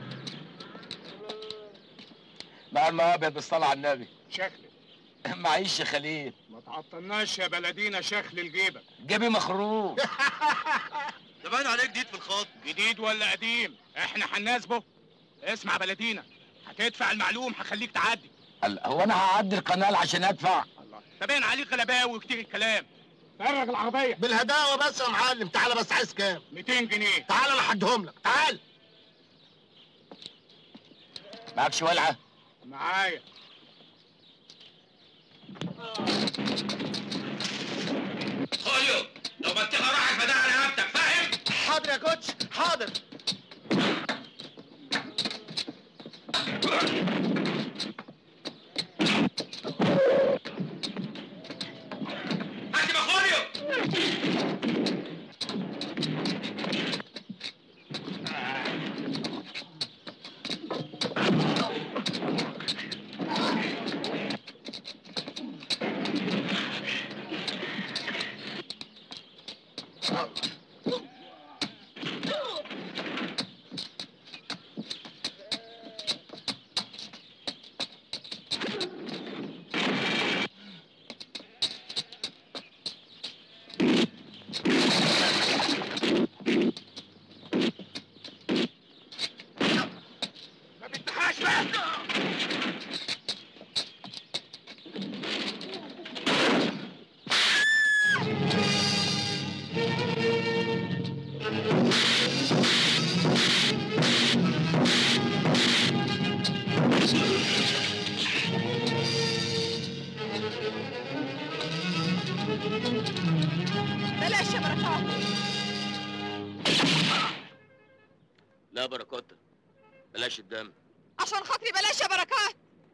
مع الماء ابيض بالصلاه على النبي شكلي معيش يا خليل ما تعطلناش يا بلدينا شكل الجيبة جيبي مخروق ده باين عليه جديد في الخط جديد ولا قديم احنا هنناسبه اسمع بلدينا هتدفع المعلوم هخليك تعدي هلا هو انا هعدي القناه عشان ادفع ده باين عليك غلباوي وكتير الكلام فرغ العربية بالهداوة بس يا معلم تعالى بس عايز كام 200 جنيه تعالى انا هديهم لك تعال معكش ولعه معايا ما بنتحاش بقى بلاش يا بركات لا بركات بلاش الدم عشان خاطري بلاش يا بركات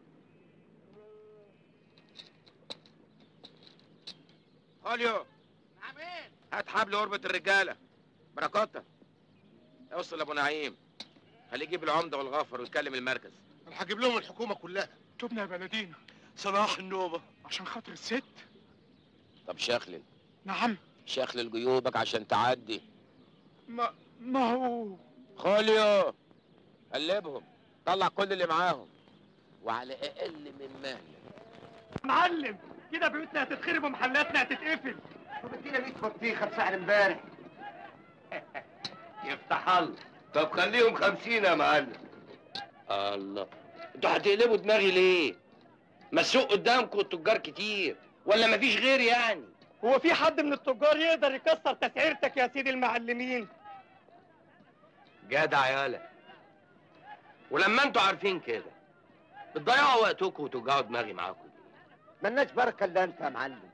خاليو نعمين هات حبل قربة الرجالة بركاتة اوصل لابو نعيم خليه يجيب العمدة والغفر ويكلم المركز انا هجيب لهم الحكومه كلها تبنى يا بلدينا صلاح النوبه عشان خاطر الست طب شخلل نعم شخلل جيوبك عشان تعدي ما ما هو خوليو قلبهم طلع كل اللي معاهم وعلى اقل من مهلك معلم كده بيوتنا هتتخرب ومحلاتنا هتتقفل طب ادينا 100 بطيخه بسعر امبارح يفتح الله طب خليهم خمسين يا معلم الله انتوا هتقلبوا دماغي ليه؟ ما السوق قدامكم التجار كتير ولا مفيش غير يعني؟ هو في حد من التجار يقدر يكسر تسعيرتك يا سيدي المعلمين جدع يالا ولما انتوا عارفين كده بتضيعوا وقتكم وتوجعوا دماغي معاكم ملناش بركه الا انت يا معلم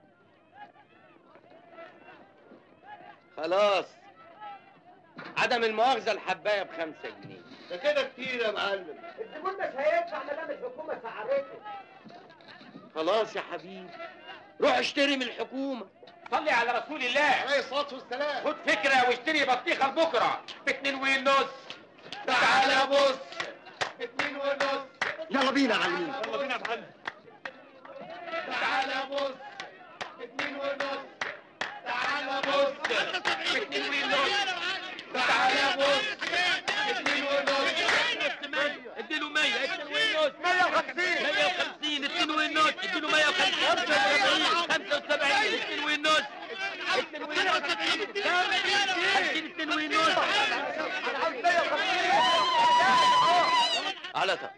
خلاص عدم المؤاخذة الحباية بخمسة جنيه ده كده كتير يا معلم الزبون مش هيدفع ما دام الحكومه سعرته خلاص يا حبيبي روح اشتري من الحكومة صلي على رسول الله عليه الصلاه والسلام خد فكرة واشتري بطيخة لبكرة باتنين ونص تعالى بص باتنين ونص يلا بينا يا معلمين يلا بينا يا معلم تعالى بص باتنين ونص تعالى بص باتنين ونص تعالى بص باتنين ونص اديله 100 اديله ونص 150 150 اتنين ونص اديله 150 75 اتنين ونص اتنين ونص اديله اتنين ونص على طب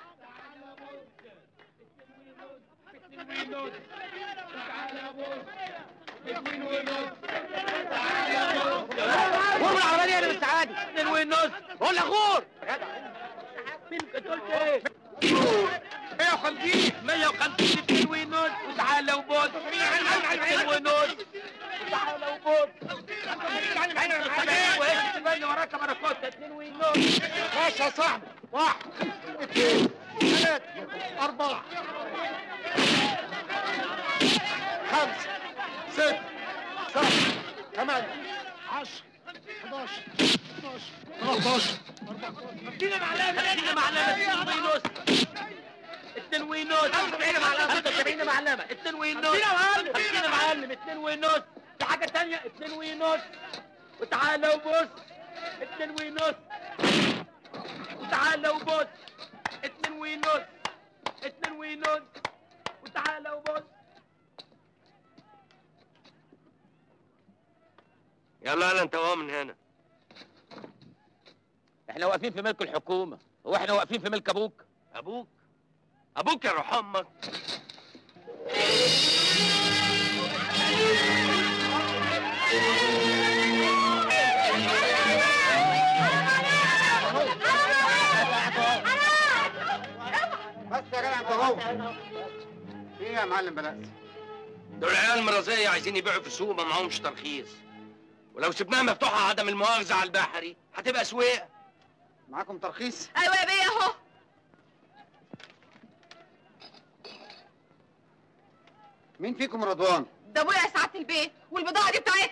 غور العربيه انا مش عادي اتنين ونص بقول لك غور مين انت قلت ايه؟ 150 150 اتنين ونص وتعالى وبص اتنين ونص وتعالى وبص وايش تبني وراك يا بركات اتنين ونص ماشي يا صاحبي واحد اثنين ثلاثة أربعة خمسة ستة سبعة ثمانية عشرة 11 12 13 ادينا معلمة ادينا معلمة اتنين ونص اتنين ونص 75 معلمة 75 معلمة اتنين ونص ادينا معلم. ادينا معلم اتنين ونص في حاجة تانية اتنين ونص وتعالى وبص اتنين ونص وتعالى وبص اتنين ونص اتنين ونص وتعالى وبص يلا يلا انت وهو من هنا احنا واقفين في ملك الحكومة هو احنا واقفين في ملك ابوك ابوك ابوك يا روح امك بس يا جدع انت اهو في ايه يا معلم بلاش دول عيال مرازية عايزين يبيعوا في السوق ما معهمش ترخيص ولو سبناها مفتوحة عدم المؤاخذة على البحري هتبقى سويقة معاكم ترخيص ايوه يا بيه اهو مين فيكم رضوان ده ابويا يا سعاده البيت والبضاعه دي بتاعتي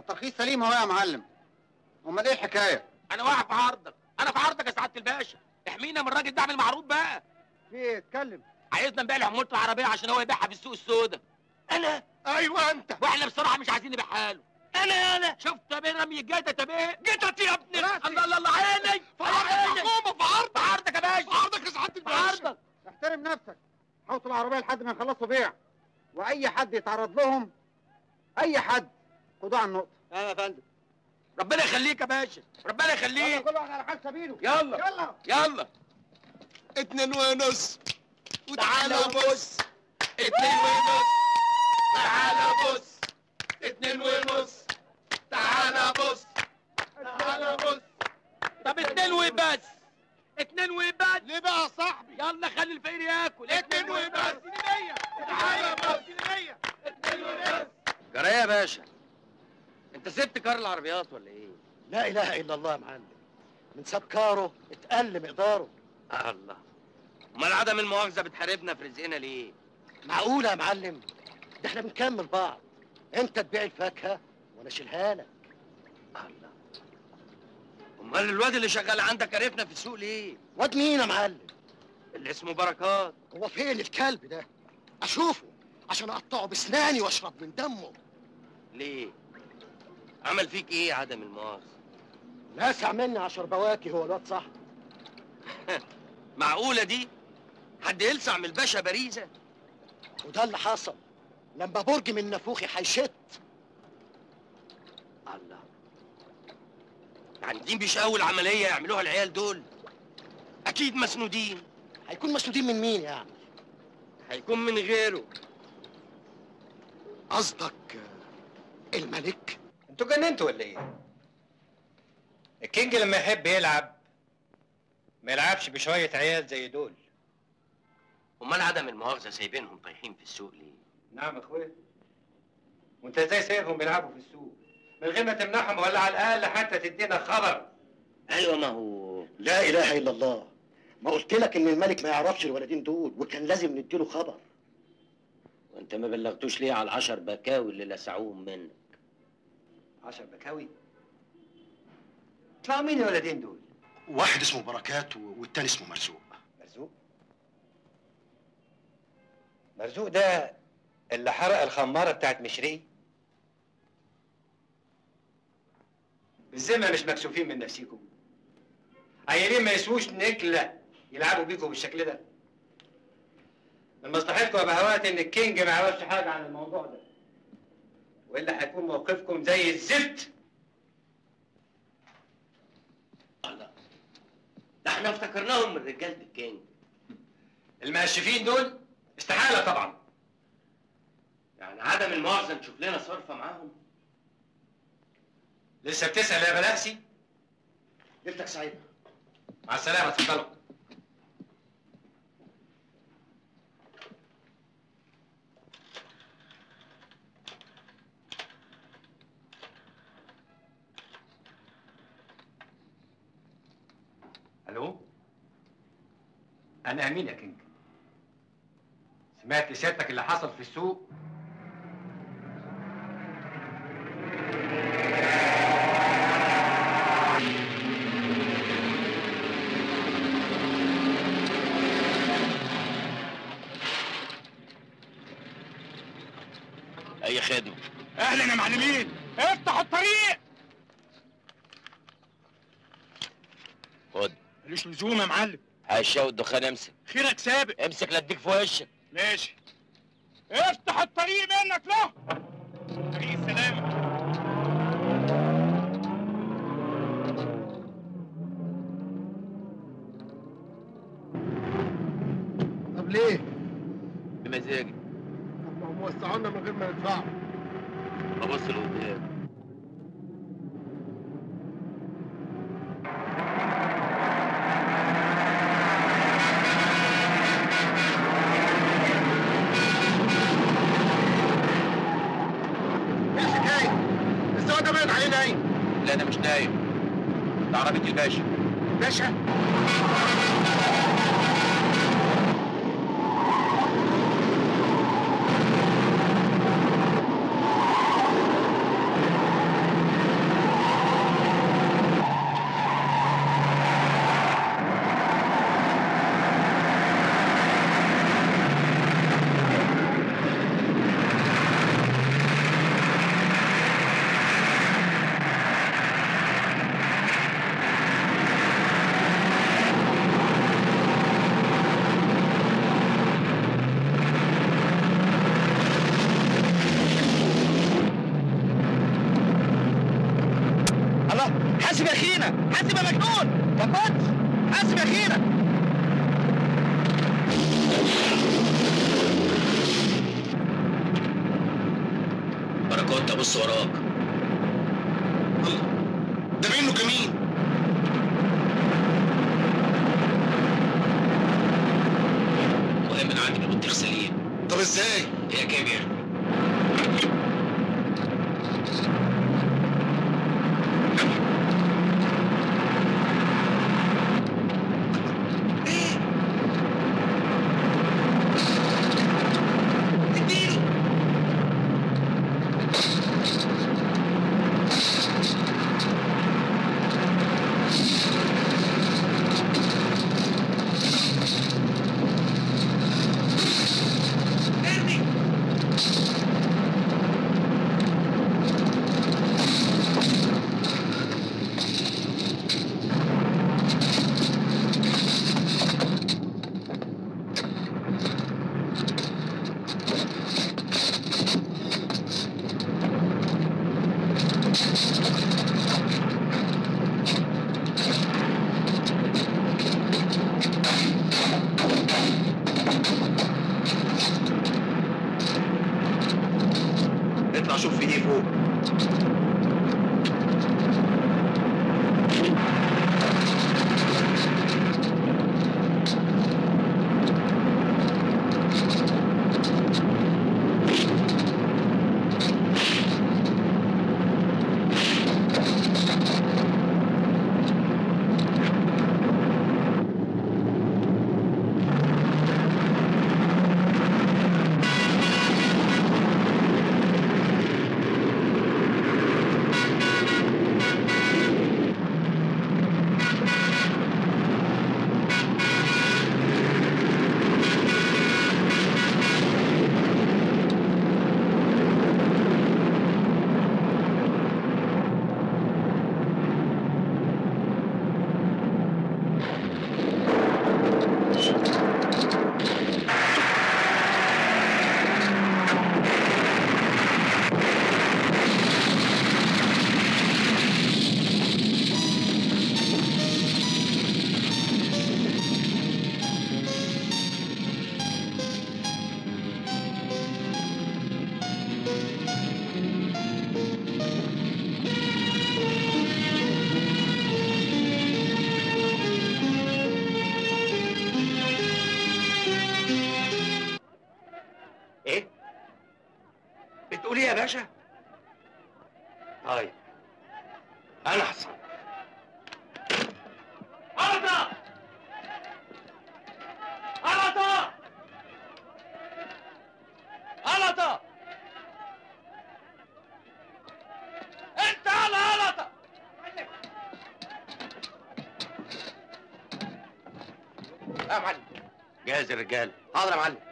الترخيص سليم اهو يا معلم امال ايه الحكايه انا واقف في عرضك انا في عرضك يا سعاده الباشا احمينا من الراجل ده اعمل معروف بقى في ايه اتكلم عايزنا نبيع له عمولته العربيه عشان هو يبيعها في السوق السوداء انا ايوه انت واحنا بصراحه مش عايزين نبيعها له انا انا شفت يا بيه رمي الجيتة يا بيه جيتت يا ابني الله الله الله عيني في عرض الحكومه في عرضك في عرضك يا باشا في عرضك يا سعاده في الباشا عرضك احترم نفسك حوط العربيه لحد ما يخلصوا بيع واي حد يتعرض لهم اي حد خدوه على النقطه ايوه يا فندم ربنا يخليك يا باشا ربنا يلا يخليك كل واحد على حال سبيله يلا يلا يلا اتنين ونص تعالى بص اتنين ونص تعالى بص اتنين ونص تعالى بص تعالى بص طب اتنين وبس اتنين وبس ليه بقى يا صاحبي يلا خلي الفقير ياكل اتنين وبس تعالى بص اتنين وبس جرايه يا باشا انت سبت كار العربيات ولا ايه؟ لا اله الا الله يا معلم من ساب كاره اتقل مقداره الله امال عدم المؤاخذه بتحاربنا في رزقنا ليه؟ معقوله يا معلم ده احنا بنكمل بعض انت تبيع الفاكهه وانا اشيلها لك الله امال الواد اللي شغال عندك عرفنا في السوق ليه؟ واد مين يا معلم اللي اسمه بركات هو فين الكلب ده اشوفه عشان اقطعه بسناني واشرب من دمه ليه؟ عمل فيك ايه عدم المؤاخذه؟ لاسع مني عشر بواكي هو الواد صاحبي معقوله دي؟ حد يلسع من الباشا باريزه؟ وده اللي حصل لما برج من نافوخي هيشت الله يعني دي مش اول عمليه يعملوها العيال دول اكيد مسنودين هيكون مسنودين من مين يعني هيكون من غيره قصدك الملك انتوا جننتوا ولا ايه؟ الكينج لما يحب يلعب ما يلعبش بشوية عيال زي دول امال عدم المؤاخذه سايبينهم طايحين في السوق ليه؟ نعم يا اخويا وانت ازاي سايبهم بيلعبوا في السوق من غير ما تمنعهم ولا على الاقل حتى تدينا خبر ايوه ما هو لا اله الا الله ما قلت لك ان الملك ما يعرفش الولدين دول وكان لازم نديله خبر وانت ما بلغتوش ليه على العشر بكاوي اللي لسعوهم منك عشر بكاوي طلعوا مين الولدين دول؟ واحد اسمه بركات والتاني اسمه مرزوق مرزوق مرزوق ده اللي حرق الخمارة بتاعت مشري بالذمة مش مكسوفين من نفسيكم عيالين ما يسووش نكلة يلعبوا بيكم بالشكل ده من مصلحتكم يا بهوات ان الكينج ما يعرفش حاجة عن الموضوع ده والا هيكون موقفكم زي الزفت ده احنا افتكرناهم من رجاله الكينج المقشفين دول استحالة طبعا يعني عدم المؤاخذه نشوف لنا صرفه معاهم لسه بتسأل يا بلاسي ليلتك سعيده مع السلامة اتفضلوا الو انا امين يا كينج سمعت سيادتك اللي حصل في السوق اي خدمه اهلا يا معلمين افتحوا الطريق خد ملوش لزوم يا معلم هشاو الدخان امسك خيرك سابق امسك لا اديك في وشك ماشي افتح الطريق منك له طريق السلامة طب ليه؟ بمزاجي طب ما هم وسعونا من غير ما ندفعوا ببص لقدام ايه الحكايه؟ السواق ده باين عليه نايم لا انا مش نايم ده عربيه الباشا باشا حاسب يا اخينا حاسب يا مجنون ما كنتش حاسب يا اخينا بركات ابص وراك ده منه كمين مهم من عندي بالبطيخ سليم طب ازاي؟ هي كيمياء اطلع شوف في ايه فوق ايه؟ بتقول ايه يا باشا؟ طيب انا احسن غلطة غلطة غلطة انت على غلطة يا معلم جاهز الرجال حاضر يا معلم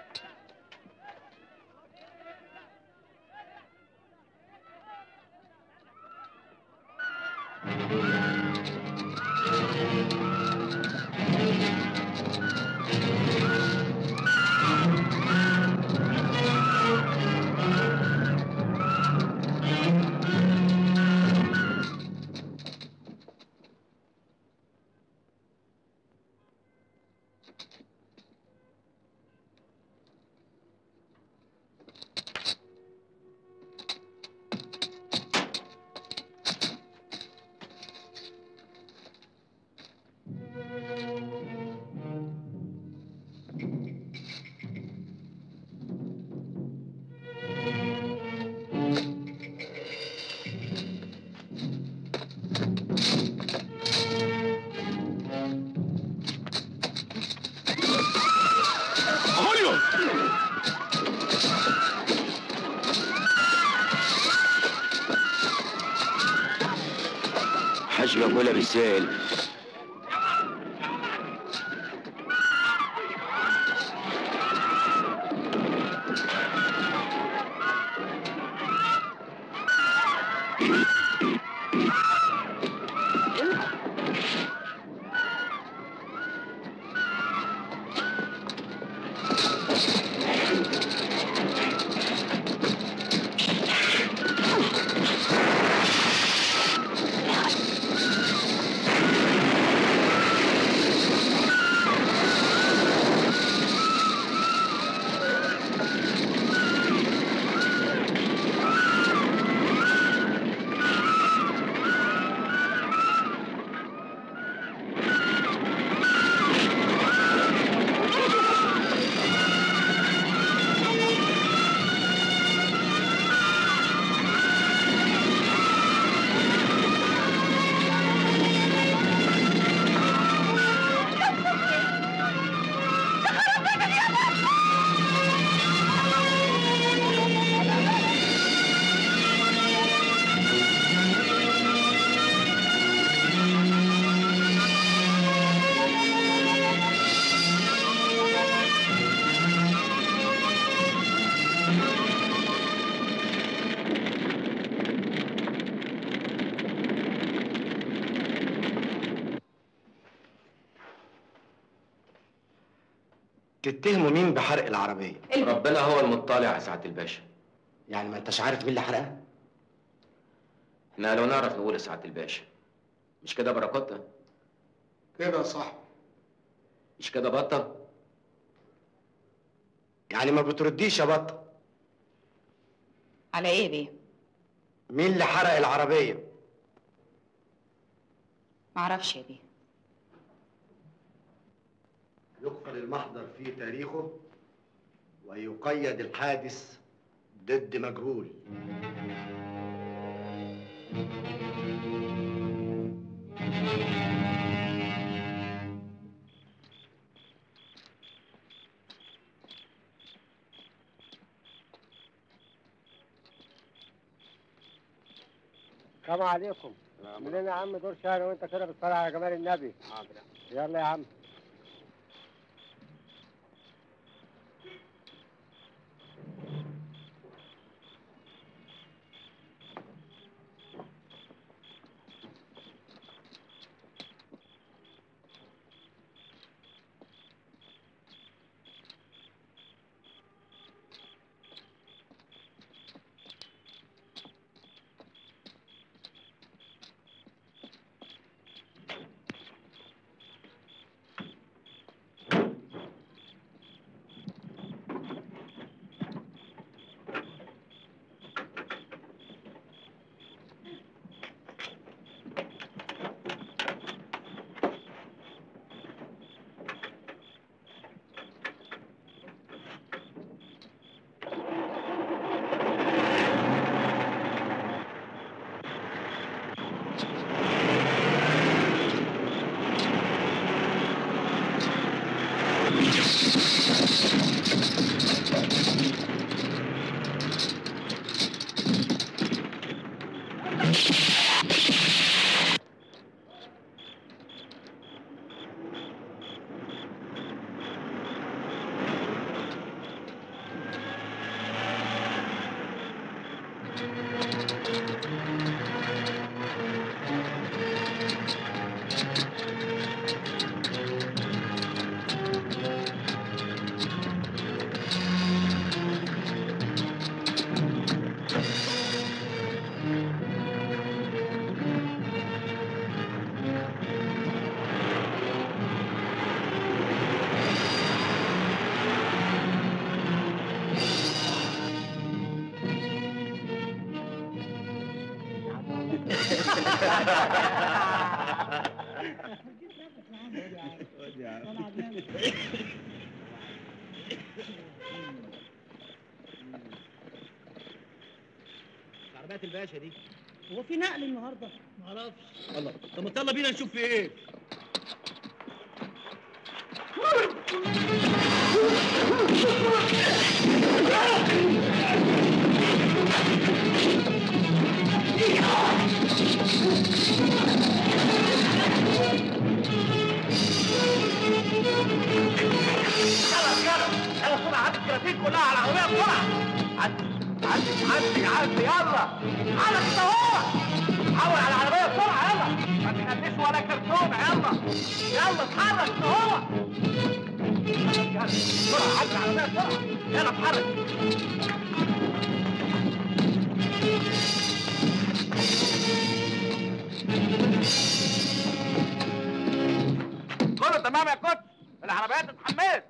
هوليو حاج بقولها بالسهل تتهموا مين بحرق العربيه ربنا هو المطلع يا سعاده الباشا يعني ما انتش عارف مين اللي حرقها احنا لو نعرف نقول يا سعاده الباشا مش كده بركاتنا كده يا صاحبي مش كده بطه يعني ما بترديش يا بطه على ايه دي مين اللي حرق العربيه معرفش يا بيه يقفل المحضر في تاريخه ويقيد الحادث ضد مجهول السلام عليكم منين يا عم دور شهر وانت كده بتصلي على جمال النبي يلا يا عم عربيات الباشا دي هو في نقل النهارده؟ معرفش الله طب ما يلا بينا نشوف في ايه يلا يلا يلا بسرعة عدي الكراتين كلها على العربية بسرعة عدي عدي عدي عدي يلا على كده هو حول على العربية بسرعة يلا ما تخليش ولا كرتونة يلا يلا اتحرك كده هو يلا بسرعة عدي العربية بسرعة يلا اتحرك كله تمام يا كوتش العربيات اتحملت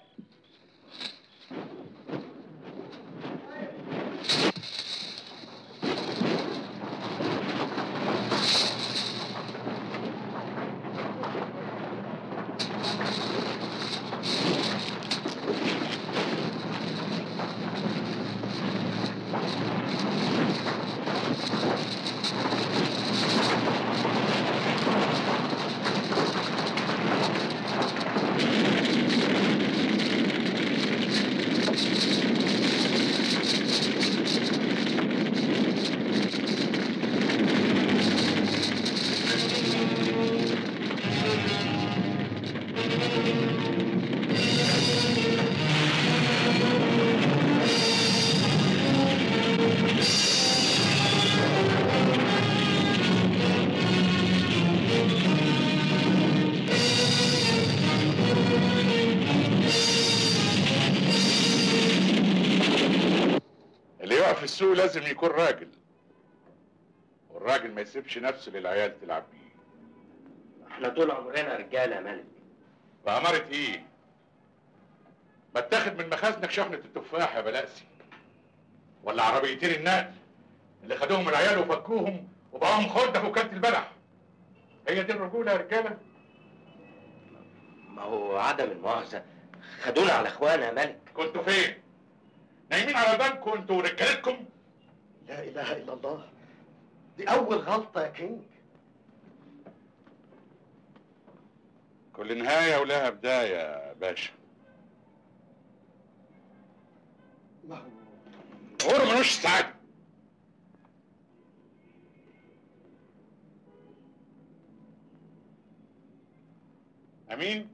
السوق لازم يكون راجل والراجل ما يسيبش نفسه للعيال تلعب بيه احنا طول عمرنا رجاله يا ملك بأمارة ايه؟ ما اتاخد من مخازنك شحنة التفاح يا بلاسي ولا عربيتين النقل اللي خدوهم العيال وفكوهم وبقاهم خردة في وكالة البلح هي دي الرجولة يا رجالة؟ ما هو عدم المؤاخذه خدونا على اخوانا يا ملك كنتوا فين؟ نايمين على البنك وانتوا ورجالتكم؟ لا اله الا الله دي اول غلطه يا كينج كل نهاية ولها بداية يا باشا عمره ملوش سعادة أمين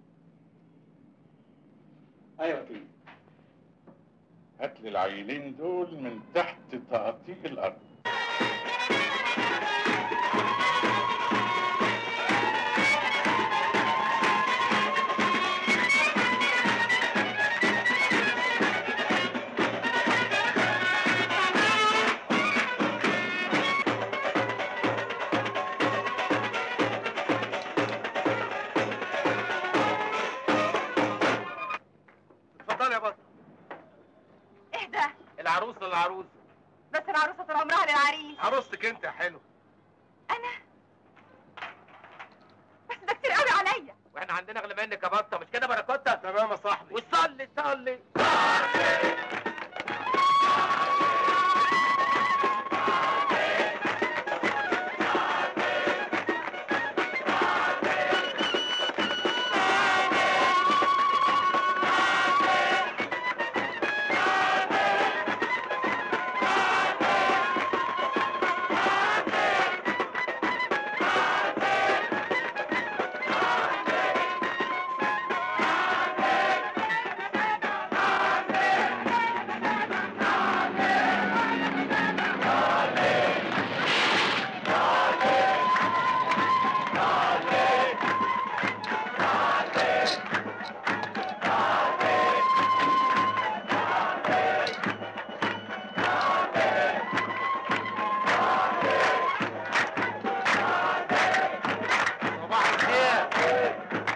ايوه كده هات لي العيلين دول من تحت تقطيع الأرض اتفضل يا بطل اهدى العروسه للعروسه بس العروسه طول عمرها للعريس عروستك انت يا حلو بس ده كتير قوي عليا واحنا عندنا اغلى منك يا بطه مش كده بركوته تمام يا صاحبي وصلي صلي صباح الخير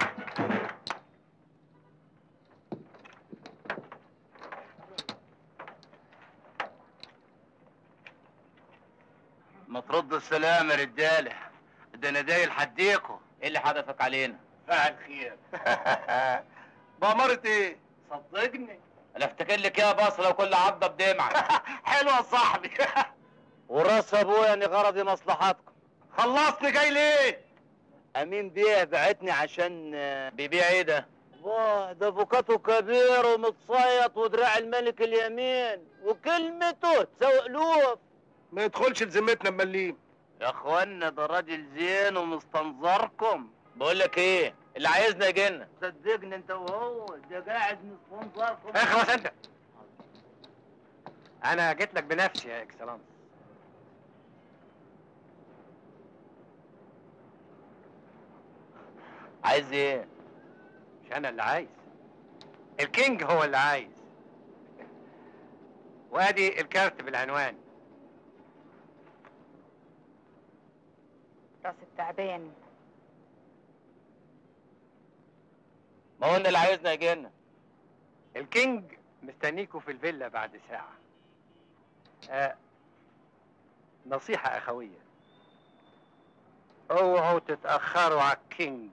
ما تردوا السلام يا رجاله ده انا دايل حديكوا ايه اللي حدفك علينا فعل خير بأمارة ايه صدقني انا افتكر لك يا بصره وكل عضه بدمعك حلو يا صاحبي وراس ابويا اني غرضي مصلحتكم خلصني جاي ليه امين بيه بعتني عشان بيبيع ايه ده واه ده فوكاته كبير ومتصيط ودراع الملك اليمين وكلمته تساوي الوف ما يدخلش لذمتنا مليم يا اخوانا ده راجل زين ومستنظركم بقول لك ايه اللي عايزنا يجينا صدقني انت وهو ده قاعد مستنظركم اخلص انت انا جيت لك بنفسي يا اكسلانس عايز ايه مش انا اللي عايز الكينج هو اللي عايز وادي الكارت بالعنوان راس التعبان ما هو اللي عايزنا يجينا الكينج مستنيكوا في الفيلا بعد ساعة آه نصيحة أخوية اوعوا تتأخروا على الكينج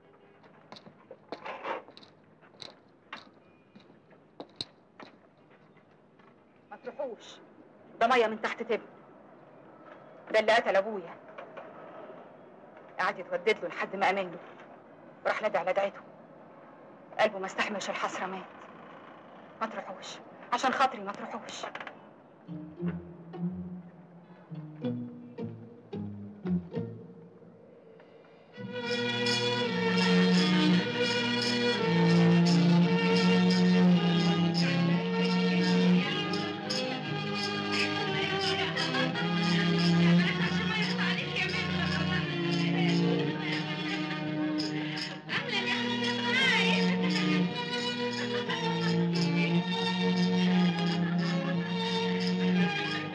ما تروحوش ده ميه من تحت تبن ده اللي قتل ابويا قعد يتودد له لحد ما امن له وراح نادي على دعيته قلبه ما استحملش الحسره مات ما تروحوش عشان خاطري ما تروحوش Thank you.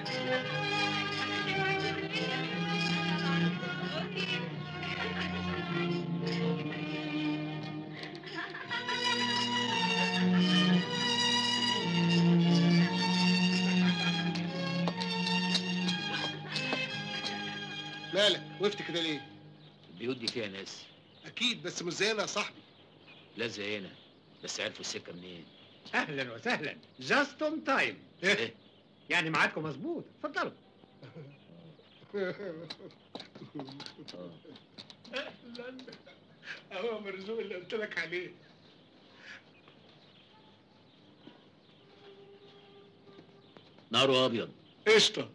مالك وقفت كده ليه البيوت دي فيها ناس اكيد بس مش زينا يا صاحبي لا زينا بس عرفوا السكه منين اهلا وسهلا جاست اون تايم ايه يعني ميعادكم مظبوط اتفضلوا اهلا اهو مرزوق اللي قلت لك عليه ناره ابيض قشطه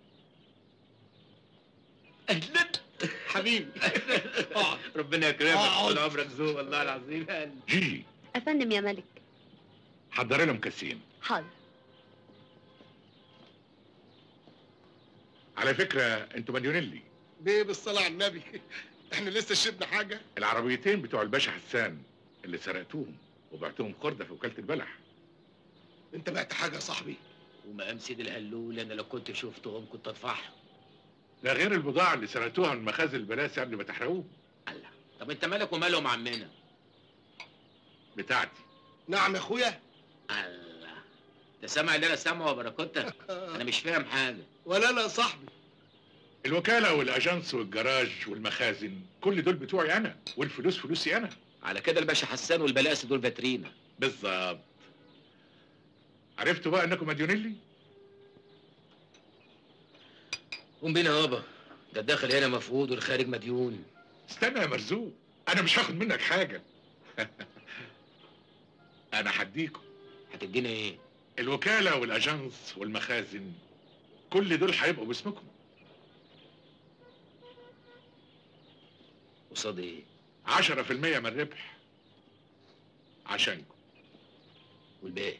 اهلا حبيبي ربنا يكرمك اقعد. طول عمرك ذوق والله العظيم جي افندم يا ملك حضري لهم كاسين حاضر على فكره انتوا مليونيلي بيه بالصلاه على النبي احنا لسه شربنا حاجه العربيتين بتوع الباشا حسان اللي سرقتوهم وبعتهم خردة في وكالة البلح انت بعت حاجه يا صاحبي ومقام سيد الهلول انا لو كنت شفتهم كنت ادفعهم ده غير البضاعة اللي سرقتوها من مخازن البلاسي قبل ما تحرقوه طب انت مالك ومالهم عمنا بتاعتي نعم يا اخويا الله انت سامع اللي انا سامعه يا باراكوتا انا مش فاهم حاجه ولا انا يا صاحبي الوكالة والأجانس والجراج والمخازن كل دول بتوعي أنا والفلوس فلوسي أنا على كده الباشا حسان والبلاسي دول فاترينا بالظبط عرفتوا بقى إنكم مديونيلي؟ قوم بينا يابا ده الداخل هنا مفقود والخارج مديون استنى يا مرزوق أنا مش هاخد منك حاجة أنا هديكم هتدينا إيه؟ الوكالة والأجانس والمخازن كل دول هيبقوا باسمكم قصاد إيه؟ عشرة في المية من الربح عشانكم والباقي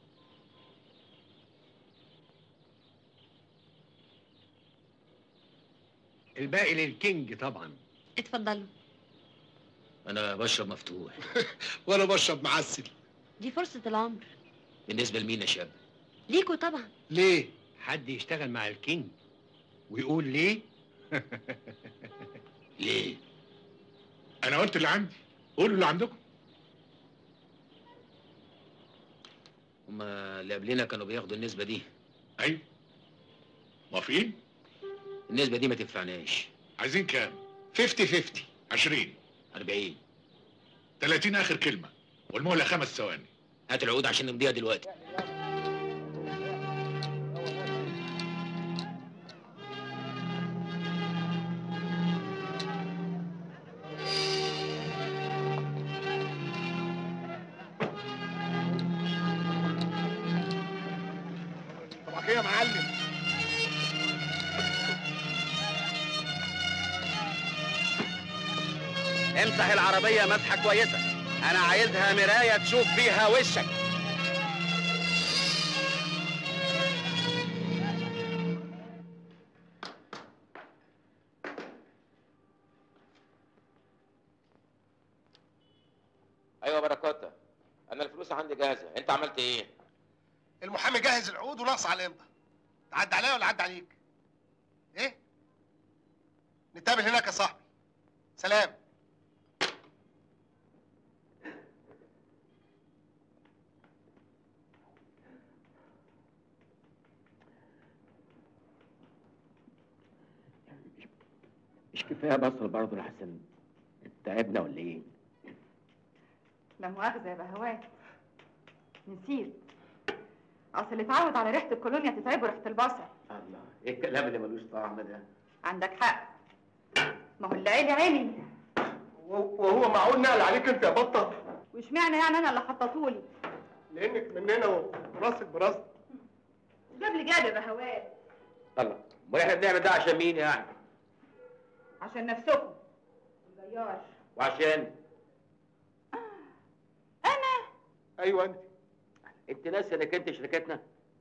الباقي للكينج طبعا اتفضلوا انا بشرب مفتوح وانا بشرب معسل دي فرصة العمر بالنسبه لمين يا شاب ليكوا طبعا ليه حد يشتغل مع الكينج ويقول ليه ليه أنا قلت اللي عندي قولوا اللي عندكم هما اللي قبلنا كانوا بياخدوا النسبه دي أيوه موافقين؟ النسبه دي ما تنفعناش عايزين كام؟ 50 50 20 40 30 آخر كلمة والمهلة خمس ثواني هات العقود عشان نمضيها دلوقتي طبعا يا معلم امسح العربية مسحة كويسة أنا عايزها مراية تشوف بيها وشك ايوه بركاته انا الفلوس عندي جاهزه انت عملت ايه المحامي جهز العقود وناقص على الامضه تعدي عليا ولا عدى عليك ايه نتقابل هناك يا صاحبي سلام مش كفايه بصل برضه يا حسن تعبنا ولا ايه؟ لا مؤاخذة يا بهوات نسيت أصل اللي اتعود على ريحة الكولونيا تتعبه ريحة البصل الله ايه الكلام اللي ملوش طعم ده؟ عندك حق ما هو اللي عيلي عيلي وهو معقول نقل عليك انت يا بطه واشمعنى يعني أنا اللي حطيتهولي لانك مننا وراسك براسك جاب لي جاب يا بهوات الله امال احنا بنعمل ده عشان مين يعني؟ عشان نفسكم الجيار وعشان ايوه انت انت ناسي انك انت شركتنا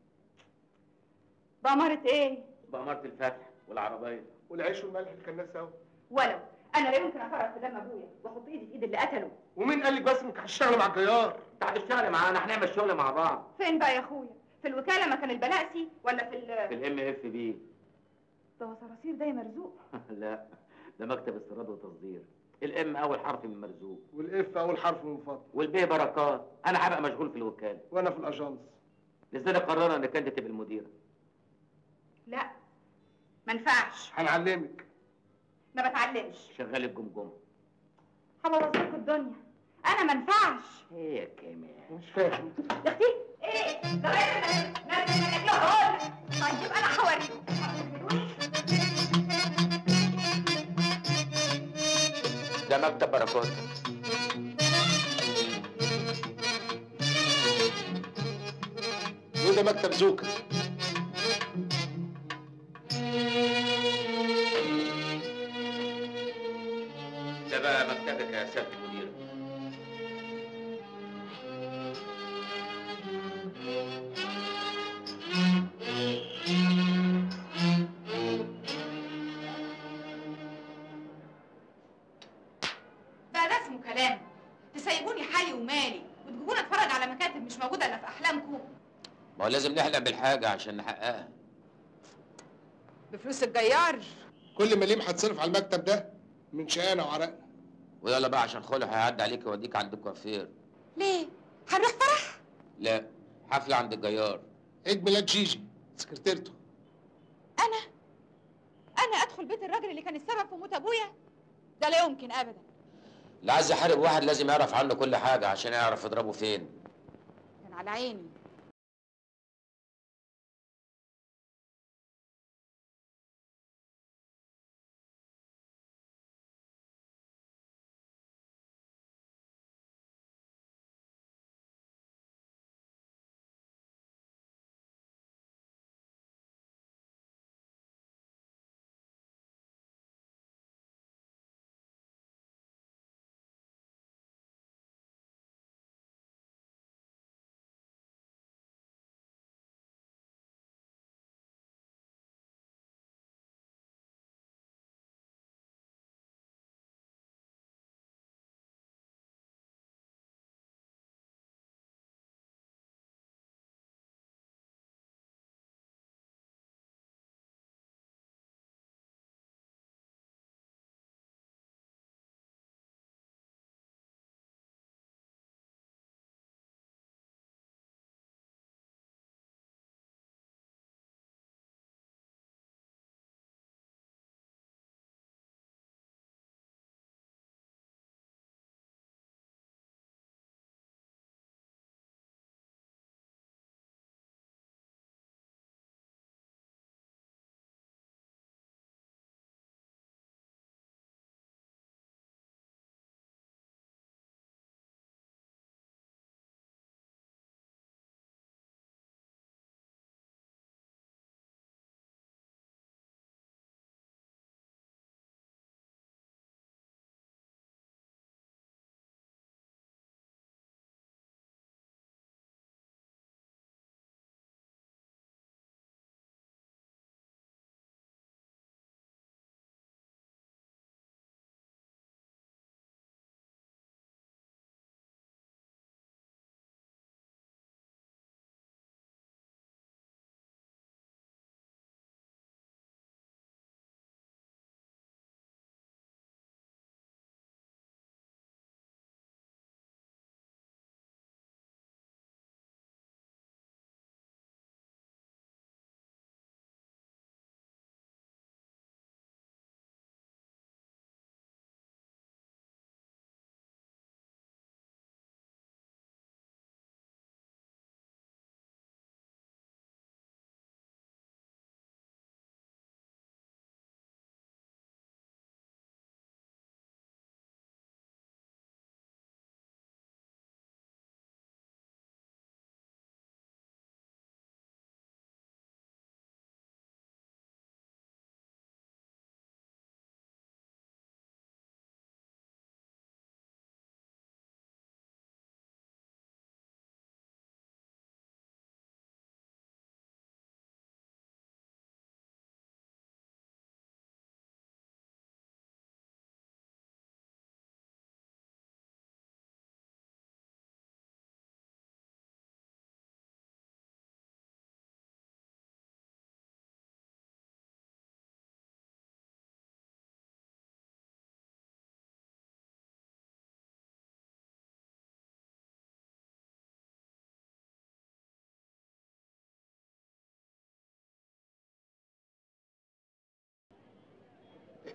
بأمارة إيه؟ بأمارة الفتح والعربية والعيش والملح اللي كان سوا ولو أنا لا يمكن أفرط في دم أبويا وأحط إيدي في إيد اللي قتله ومين قال لك بس انك هتشتغل مع الجيار انت هتشتغل معانا هنعمل شغل مع بعض فين بقى يا أخويا؟ في الوكالة مكان البلاسي ولا في في ال الام اف بي ده هو صراصير ده يا مرزوق لا ده مكتب استيراد وتصدير الام اول حرف من مرزوق والاف اول حرف من فضل والبي بركات انا هبقى مشغول في الوكاله وانا في الاجانس لذلك قررنا انك انت تبقى المديره لا ما ينفعش هنعلمك ما بتعلمش شغال الجمجمه هبوظ لكم الدنيا انا ما انفعش هي كمان مش فاهم يا اختي ايه جرايد نازل من اكله هقول طيب انا هوريكم ده مكتب بركات وده مكتب زوكا ده بقى مكتبك يا سياده المدير ده ده اسمه كلام تسيبوني حالي ومالي وتجيبوني اتفرج على مكاتب مش موجوده الا في احلامكم ما هو لازم نحلم بالحاجه عشان نحققها بفلوس الجيار كل مليم هتصرف على المكتب ده من شقانا وعرقنا ويلا بقى عشان خلع هيعدي عليك يوديك عند الكوافير ليه هنروح فرح لا حفله عند الجيار عيد ميلاد جيجي سكرتيرته انا انا ادخل بيت الراجل اللي كان السبب في موت ابويا ده لا يمكن ابدا اللي عايز يحارب واحد لازم يعرف عنه كل حاجه عشان يعرف يضربه فين كان على عيني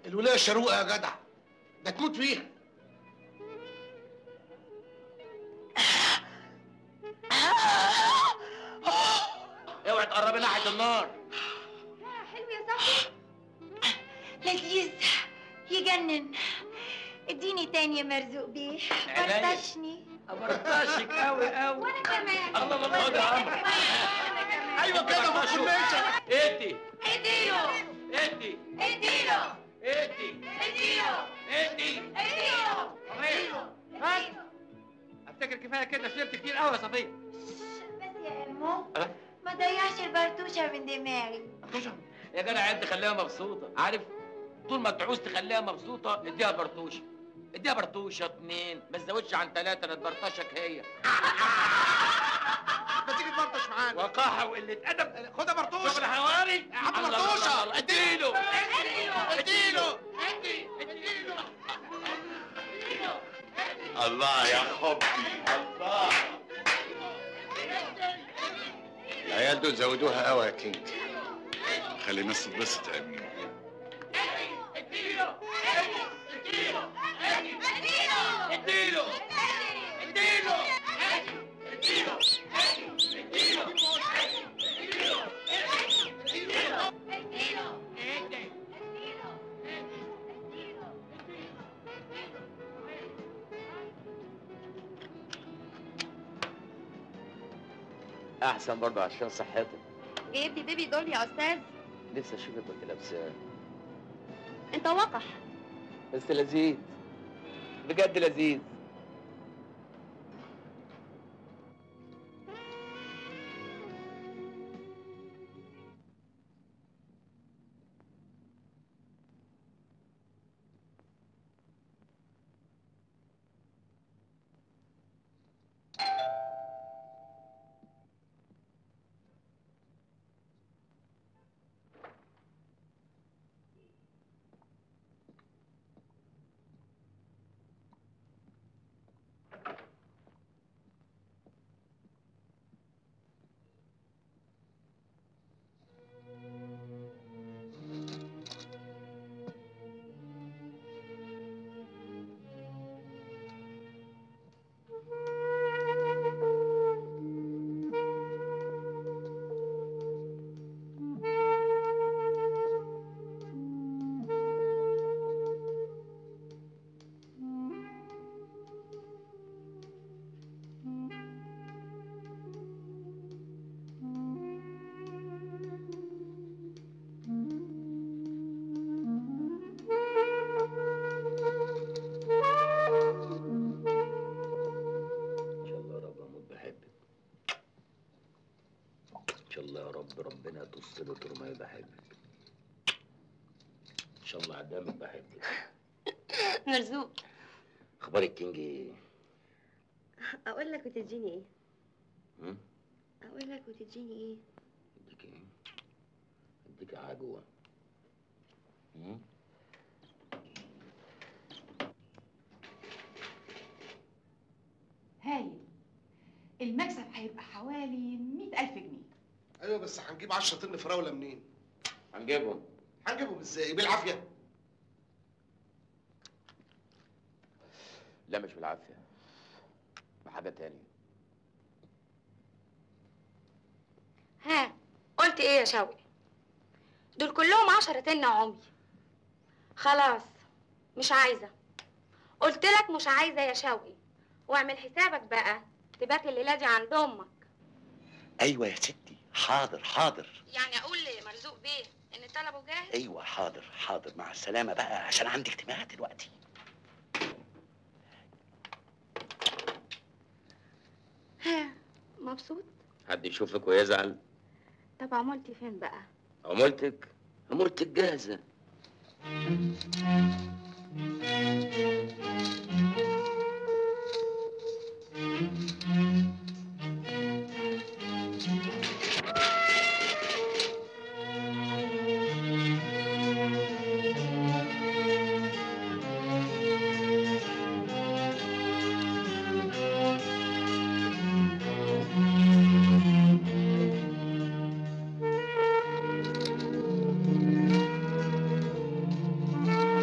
الولايه الشروقه يا جدع ده تموت فيها اوعي تقربي ناحيه النار حلو يا صاحبي لذيذ يجنن اديني تاني يا مرزوق بيه عينيا. فرطشني برطشك قوي قوي وانا كمان الله الله خد يا عم ايوه كده ما تكونش ادي اديله ادي اديله ادي اديله ادي اديله صفية بس افتكر كفايه كده شربت كتير قوي يا صفية بس يا امو ما ضيعش البرتوشه من دماغي يا جدع انت خليها مبسوطه عارف طول ما تعوز تخليها مبسوطه اديها برطوشه اديها برطوشه اتنين ما تزودش عن ثلاثه لا تبرطشك هي ما تيجي تبرطش معانا وقاحه وقله ادب خدها برطوشه شغل حواري هات الله، الله، برطوشه الله، اديله اديله الله يا حبي الله العيال دول زودوها قوي يا كينج خلي الناس تتبسط يا امين اديله اديله احسن برضه عشان صحتك جايب لي بيبي دول يا استاذ نفسي اشوفك وانت لابساه انت وقح بس لذيذ بجد لذيذ ان شاء الله يا رب اموت بحبك ان شاء الله يا رب ربنا تصل طول ما بحبك ان شاء الله عدامك بحبك مرزوق اخبار الكينج ايه اقول لك وتديني ايه هم؟ اقول لك وتديني ايه اديك ايه اديك عجوه هم؟ هايل المكسب هيبقى حوالي مئة ألف جنيه ايوه بس هنجيب 10 طن فراوله منين؟ هنجيبهم هنجيبهم ازاي؟ بالعافيه لا مش بالعافيه بحاجه تانية ها قلت ايه يا شوقي دول كلهم عشرة تنة عمي خلاص مش عايزة قلت لك مش عايزة يا شوقي واعمل حسابك بقى تبات الليلة دي عند امك ايوه يا ستي حاضر حاضر يعني اقول لمرزوق بيه ان طلبه جاهز ايوه حاضر حاضر مع السلامه بقى عشان عندي اجتماع دلوقتي ها مبسوط حد يشوفك ويزعل طب عملتي فين بقى عمولتك عمولتك جاهزه Thank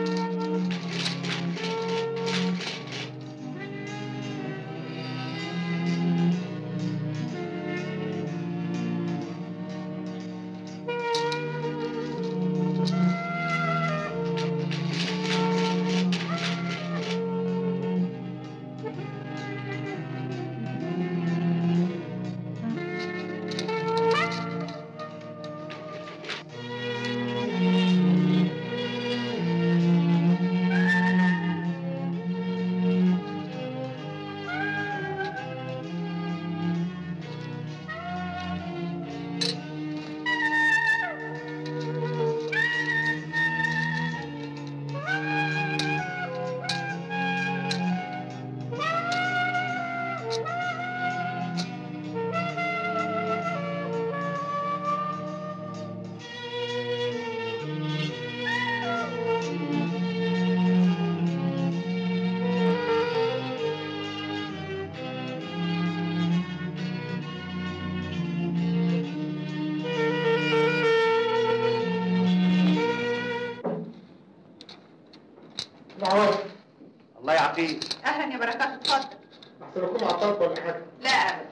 العوض الله يعافيك اهلا يا بركات اتفضل احسن اكون عطلت ولا حاجه لا ابدا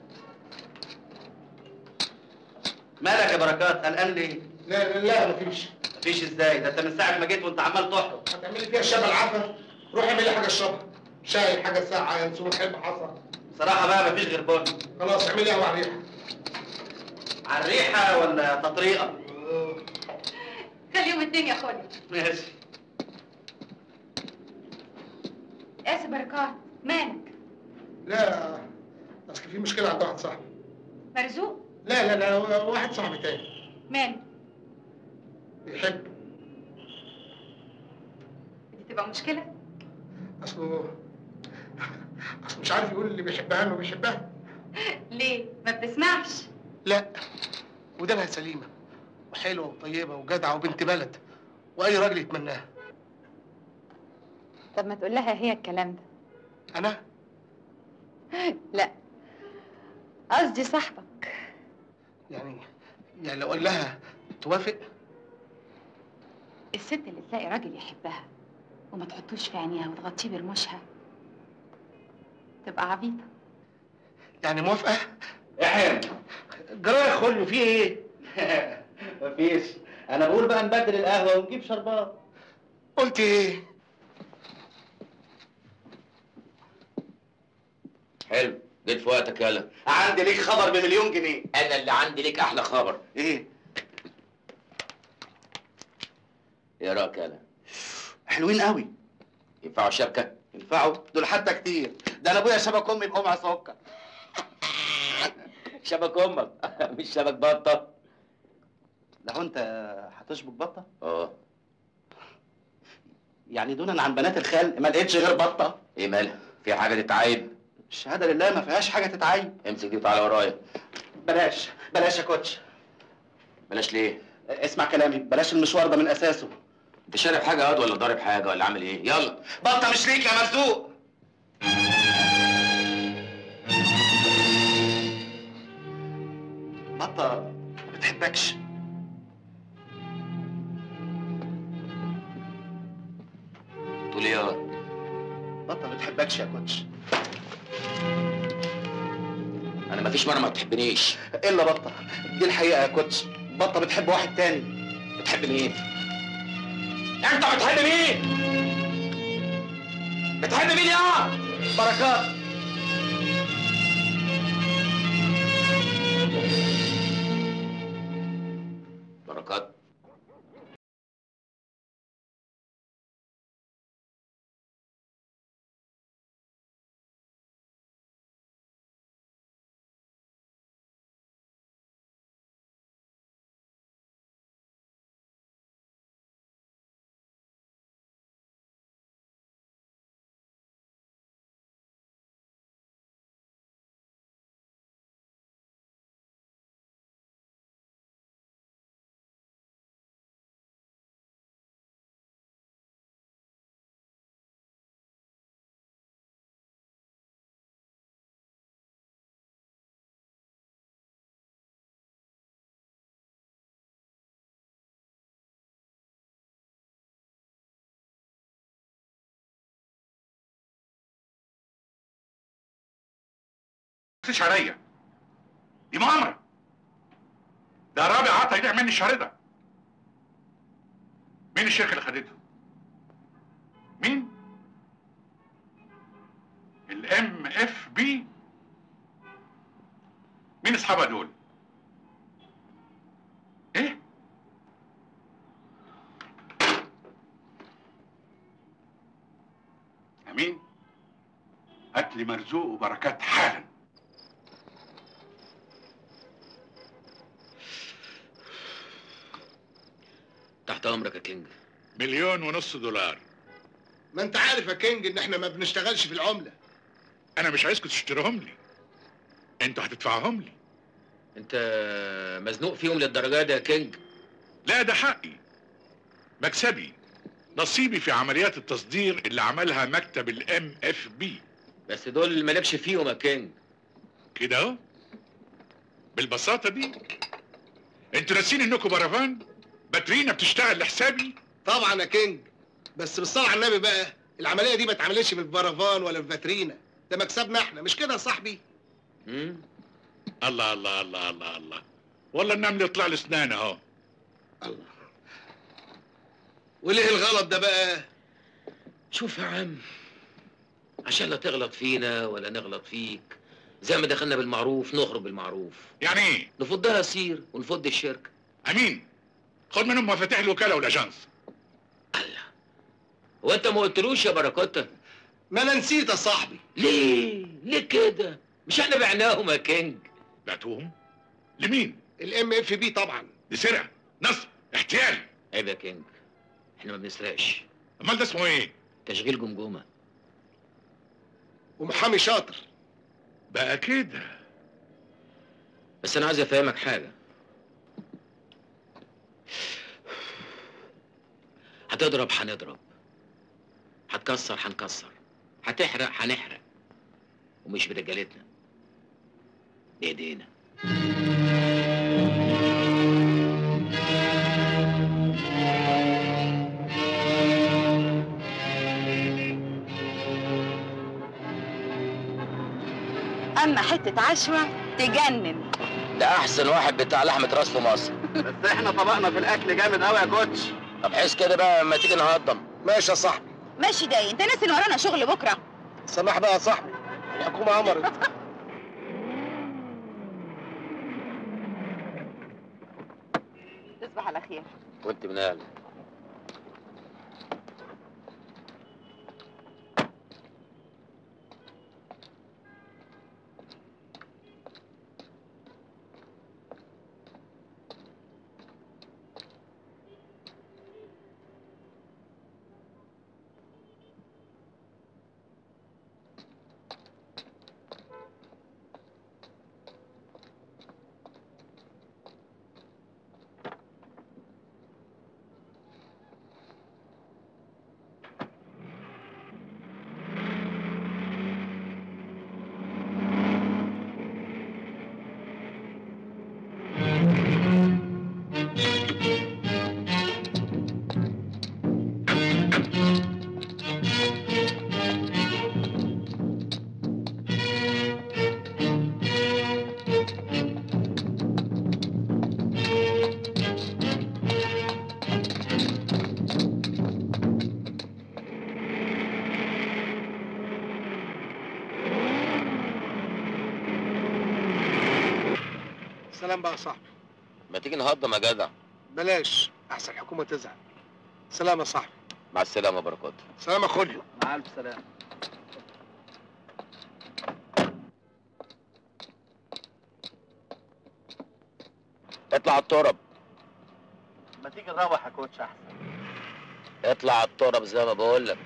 مالك يا بركات قلقان ليه؟ لا لا لا مفيش مفيش ازاي؟ ده انت من ساعة ما جيت وانت عمال تحرق هتعمل لي فيها الشبه العفه روح اعمل لي حاجه اشربها شاي حاجه ساعه ينسون حلم حصى بصراحة بقى مفيش غير بن خلاص اعمل لي قهوه على الريحه على الريحة ولا تطريقة؟ خليهم الدنيا خدي ماشي اسف بركات مالك لا اصل في مشكله عند واحد صاحبي مرزوق لا لا لا واحد صاحبي تاني مالك بيحب دي تبقى مشكله اصله اصله مش عارف يقول اللي بيحبها انه بيحبها ليه ما بتسمعش لا ودانها سليمه وحلوه وطيبه وجدعه وبنت بلد واي راجل يتمناها طب ما تقول لها هي الكلام ده انا لا قصدي صاحبك يعني يعني لو قال لها توافق الست اللي تلاقي راجل يحبها وما تحطوش في عينيها وتغطيه برموشها تبقى عبيطه يعني موافقه احيان جرايه خلو في ايه مفيش انا بقول بقى نبدل القهوة ونجيب شربات قلت ايه حلو جيت في وقتك يالا عندي ليك خبر بمليون جنيه انا اللي عندي ليك احلى خبر ايه ايه رايك يالا حلوين قوي ينفعوا شبكه ينفعوا دول حتى كتير ده انا ابويا شبك امي بقمع سكر شبك امك مش شبك بطه لو انت هتشبك بطه اه يعني دونا عن بنات الخال ما لقيتش غير بطه ايه مالها في حاجه تتعيب الشهاده لله ما فيهاش حاجه تتعين امسك دي وتعالى ورايا بلاش بلاش يا كوتش بلاش ليه اسمع كلامي بلاش المشوار ده من اساسه انت شارب حاجه ياض ولا ضارب حاجه ولا عامل ايه يلا بطه مش ليك يا مرزوق بطه ما بتحبكش تقول ايه ياض بطه ما بتحبكش يا كوتش انا مفيش مره ما بتحبنيش الا بطه دي الحقيقه يا كوتش بطه بتحب واحد تاني بتحب مين انت بتحب مين بتحب مين يا بركات بركات تفتش عليا دي مؤامرة ده رابع عطا يضيع مني الشهر ده مين الشركة اللي خدته؟ مين؟ الام اف بي مين اصحابها دول؟ ايه؟ امين هات لي مرزوق وبركات حالا تحت امرك يا كينج مليون ونص دولار ما انت عارف يا كينج ان احنا ما بنشتغلش في العمله انا مش عايزكم تشتريهم لي انتوا هتدفعوهم لي انت مزنوق فيهم للدرجه دي يا كينج لا ده حقي مكسبي نصيبي في عمليات التصدير اللي عملها مكتب الام اف بي بس دول مالكش فيهم يا كينج كده اهو بالبساطه دي انتوا ناسين انكم برافان باترينا بتشتغل لحسابي طبعا يا كينج بس بالصلاة على النبي بقى العملية دي ما اتعملتش في البرافان ولا في فاترينا ده مكسبنا احنا مش كده يا صاحبي الله الله الله الله الله والله النمل يطلع له اسنان اهو وليه الغلط ده بقى شوف يا عم عشان لا تغلط فينا ولا نغلط فيك زي ما دخلنا بالمعروف نخرج بالمعروف يعني ايه نفضها سير ونفض الشركة امين خد منهم مفاتيح الوكاله والاجانس هو انت ما قلتلوش يا بركوتة ما انا نسيت يا صاحبي ليه ليه كده مش احنا بعناهم يا كينج بعتوهم لمين الام اف بي طبعا دي سرقه نصب احتيال عيب يا كينج احنا ما بنسرقش امال ده اسمه ايه تشغيل جمجمه ومحامي شاطر بقى كده بس انا عايز افهمك حاجه هتضرب هنضرب هتكسر هنكسر هتحرق هنحرق ومش برجالتنا بايدينا اما حته عشوه تجنن ده احسن واحد بتاع لحمه راس في مصر بس احنا طبقنا في الاكل جامد قوي يا كوتش طب حس كده بقى لما تيجي نهضم ماشي يا صاحبي ماشي داي انت ناسي ان ورانا شغل بكره سماح بقى يا صاحبي الحكومه امرت تصبح على خير وانت من اهل سلام بقى يا صاحبي ما تيجي نهضم يا جدع بلاش احسن الحكومه تزعل سلام يا صاحبي مع السلامه يا بركات سلام يا خوليو مع الف سلامه اطلع على الترب ما تيجي نروح يا كوتش احسن اطلع على الترب زي ما بقول لك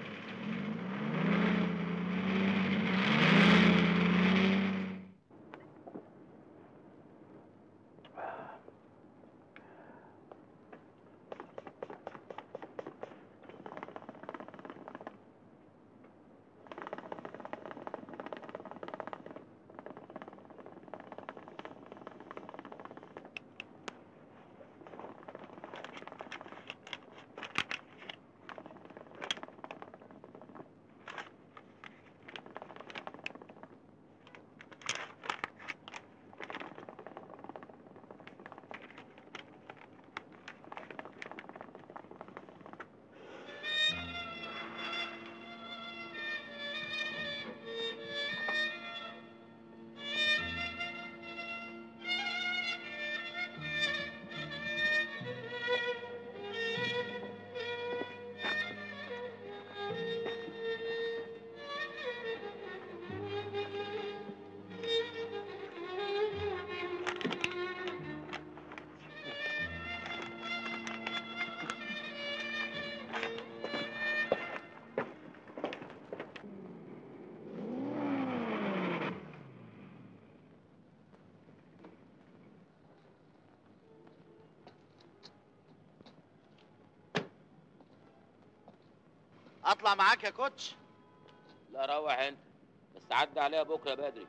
اطلع معاك يا كوتش لا روح انت بس عدي عليها بكره بدري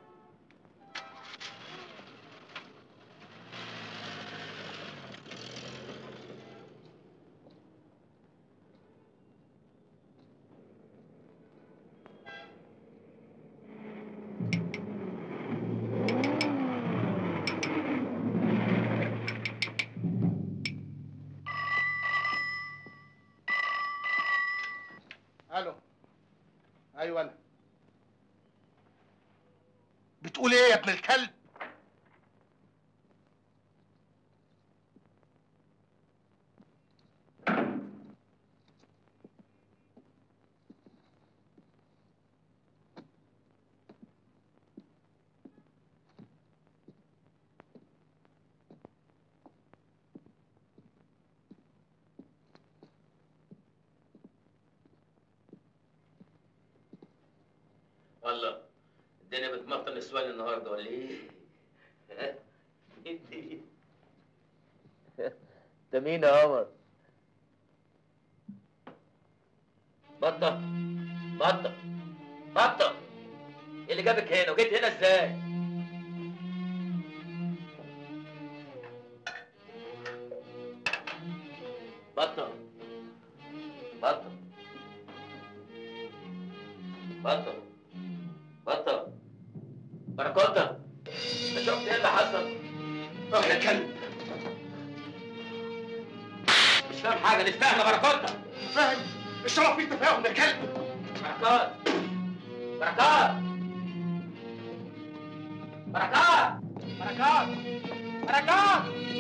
الو ايوه انا بتقول ايه يا ابن الكلب الله الدنيا بتمطر نسوان النهارده ولا ايه؟ ها؟ انت انت مين يا قمر؟ بطة بطة بطة ايه اللي جابك هنا وجيت هنا ازاي؟ بطة بطة بطة بطة بركوتة انت شفت ايه اللي حصل؟ روح يا كلب مش فاهم حاجة نستاهل بركوتة فاهم الشرف فيه تفاهم يا كلب بركات بركات بركات بركات بركات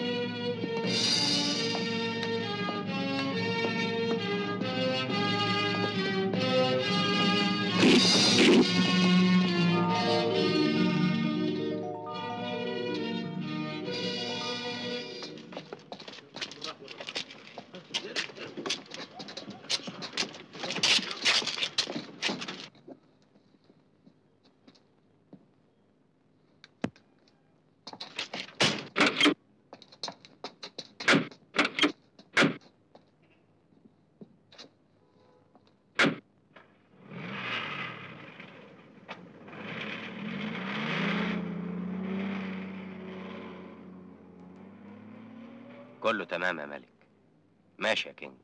كله تمام يا ملك ماشي يا كينج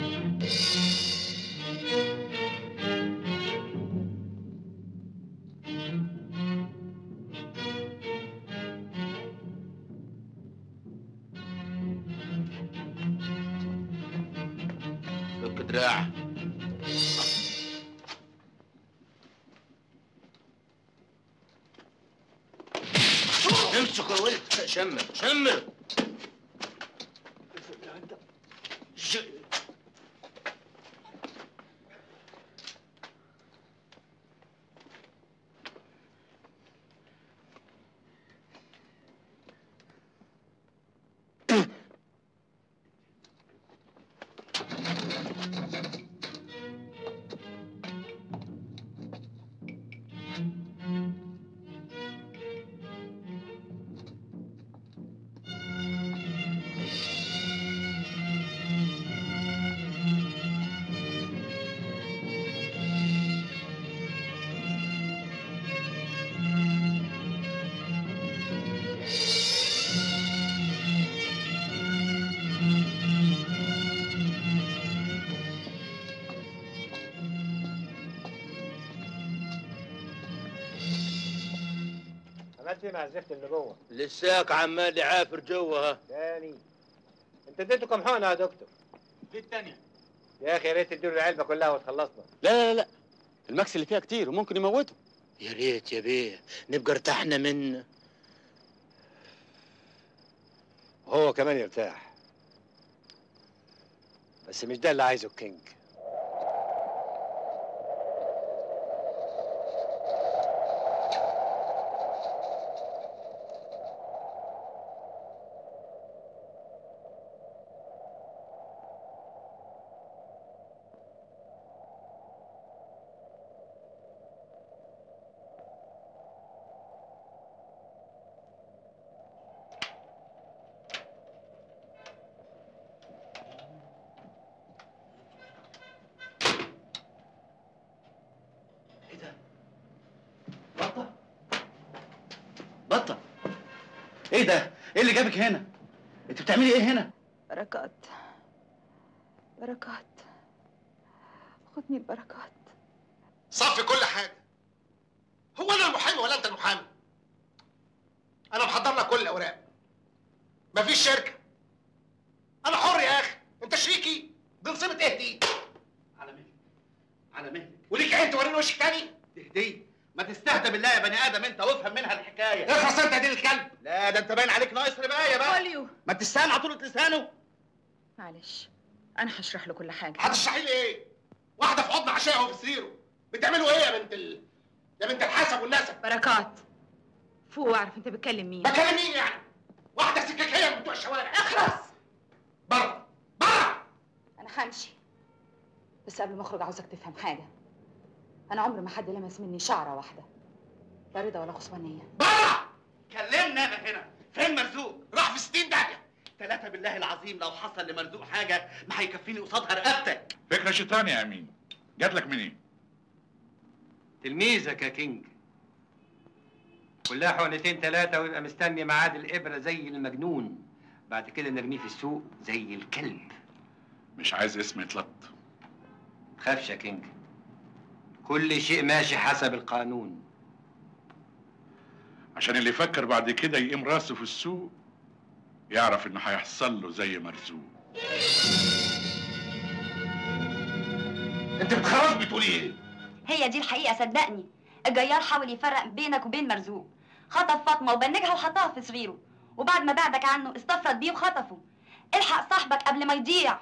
فك دراع امسك يا ولد شمر شمر عملت ايه مع الزفت اللي جوه؟ لساك عمال يعافر جوه ها تاني انت اديته كام حقنه يا دكتور؟ دي التانية يا اخي يا ريت تديله العلبه كلها وتخلصنا لا لا لا الماكس اللي فيها كتير وممكن يموته يا ريت يا بيه نبقى ارتحنا منه وهو كمان يرتاح بس مش ده اللي عايزه الكينج بطة ايه ده؟ ايه اللي جابك هنا؟ انت بتعملي ايه هنا؟ بركات بركات خدني البركات صفي كل حاجه هو انا المحامي ولا انت المحامي انا محضر لك كل الاوراق مفيش شركه انا حر يا اخي انت شريكي دي نصيبه ايه دي على مهلك وليك عين توريني وشك تاني تهدي ما تستهدى بالله يا بني ادم انت وافهم منها الحكايه اخلص انت يا دين الكلب لا ده انت باين عليك ناقص ربايه بقى خوليو ما بتستهان على طولة لسانه معلش انا هشرح له كل حاجه هتشرحي لي ايه؟ واحده في حضن عشاء وفي سريره بتعملوا ايه يا بنت ال... يا بنت الحسب والنسب بركات فوق واعرف انت بتكلم مين بكلم مين يعني؟ واحده سكاكيه من بتوع الشوارع اخرس بره انا همشي بس قبل ما اخرج عاوزك تفهم حاجه انا عمري ما حد لمس مني شعره واحده لا رضا ولا خصوانيه كلمنا انا هنا فين مرزوق راح في 60 داهيه ثلاثة بالله العظيم لو حصل لمرزوق حاجة ما هيكفيني قصادها رقبتك فكره شيطانيه يا امين جات لك منين؟ تلميذك يا كينج كلها حقنتين ثلاثة ويبقى مستني ميعاد الإبرة زي المجنون بعد كده نرميه في السوق زي الكلب مش عايز اسم يتلط تخافش يا كينج كل شيء ماشي حسب القانون عشان اللي يفكر بعد كده يقيم راسه في السوق يعرف انه هيحصل له زي مرزوق انت بتخرج بتقولي ايه؟ هي دي الحقيقة صدقني الجيار حاول يفرق بينك وبين مرزوق خطف فاطمة وبنجها وحطها في صغيره وبعد ما بعدك عنه استفرد بيه وخطفه الحق صاحبك قبل ما يضيع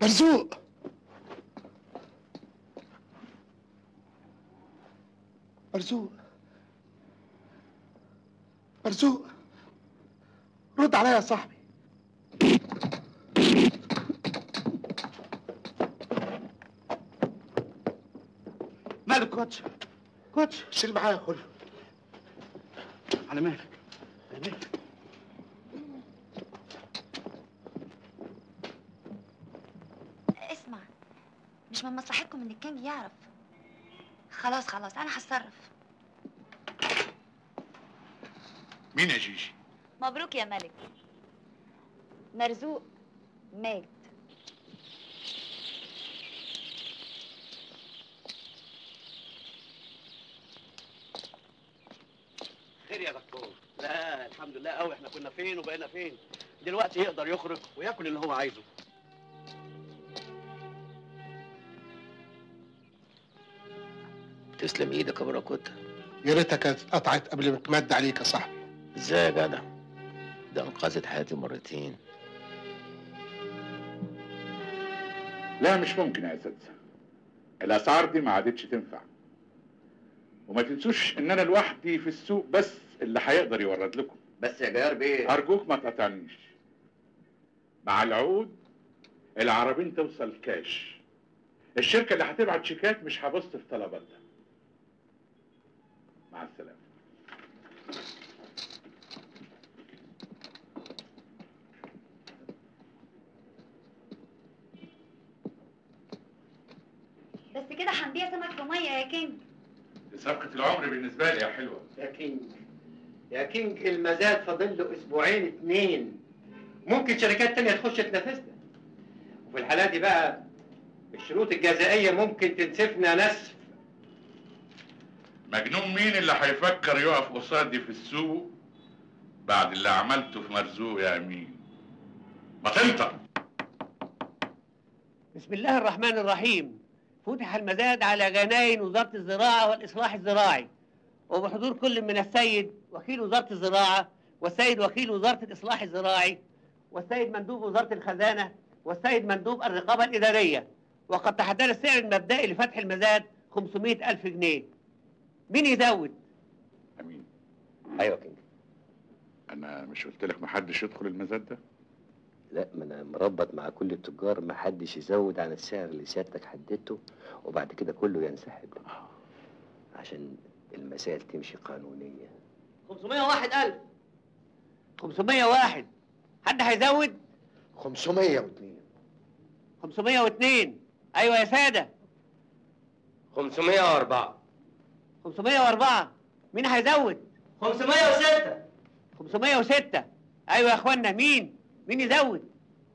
مرزوق مرزوق مرزوق رد عليا يا صاحبي مالك كوتش كوتش شيل معايا يا خلو على مالك على مالك اسمع مش من مصلحتكم ان الكينج يعرف خلاص خلاص انا هتصرف مين يا جيجي مبروك يا ملك مرزوق مات خير يا دكتور لا الحمد لله قوي احنا كنا فين وبقينا فين دلوقتي يقدر يخرج وياكل اللي هو عايزه تسلم ايدك يا باراكوتا يا ريتها كانت اتقطعت قبل ما تمد عليك يا صاحبي ازاي يا جدع ده انقذت حياتي مرتين لا مش ممكن يا اساتذه الاسعار دي ما عادتش تنفع وما تنسوش ان انا لوحدي في السوق بس اللي هيقدر يورد لكم بس يا جار بيه ارجوك ما تقطعنيش مع العقود العربين توصل كاش الشركه اللي هتبعت شيكات مش هبص في طلباتها مع السلامه بس كده هنبيع سمك في ميه يا كينج دي صفقه العمر بالنسبه لي يا حلوه يا كينج يا كينج المزاد فاضل له اسبوعين اتنين ممكن شركات تانية تخش تنافسنا وفي الحالة دي بقى الشروط الجزائية ممكن تنسفنا نسف مجنون مين اللي هيفكر يقف قصادي في السوق بعد اللي عملته في مرزوق يا امين ما تنطق بسم الله الرحمن الرحيم فتح المزاد على جناين وزارة الزراعة والإصلاح الزراعي وبحضور كل من السيد وكيل وزارة الزراعة والسيد وكيل وزارة الإصلاح الزراعي والسيد مندوب وزارة الخزانة والسيد مندوب الرقابة الإدارية وقد تحدد السعر المبدئي لفتح المزاد 500 ألف جنيه مين يزود؟ امين ايوه كينج انا مش قلت لك محدش يدخل المزاد ده لا ما انا مربط مع كل التجار ما حدش يزود عن السعر اللي سيادتك حددته وبعد كده كله ينسحب عشان المسائل تمشي قانونية 501 ألف 501 حد هيزود؟ 502 502 أيوة يا سادة 504 504 مين هيزود؟ 506 506 أيوة يا إخوانا مين؟ مين يزود؟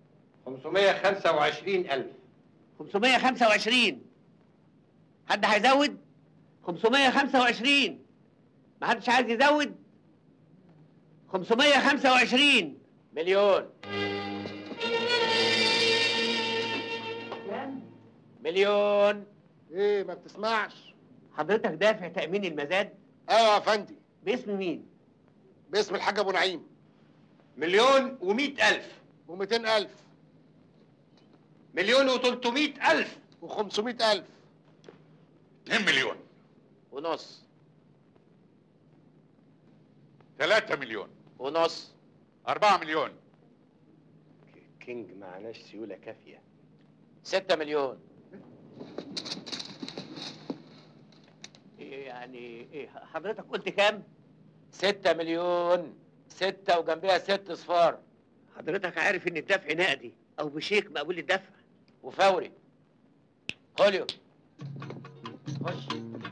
525 ألف 525 حد هيزود؟ 525 ما حدش عايز يزود؟ 525 مليون مليون ايه ما بتسمعش حضرتك دافع تأمين المزاد؟ ايوه يا فندي باسم مين؟ باسم الحاج ابو نعيم مليون ومئة ألف و200 الف مليون وتلتمائة ألف و500 الف 2 مليون ونص 3 مليون ونص 4 مليون كينج معناش سيولة كافية 6 مليون إيه يعني ايه حضرتك قلت كام؟ 6 مليون ستة وجنبها ست صفار حضرتك عارف ان الدفع نقدي او بشيك مقبول الدفع وفوري خوليو خش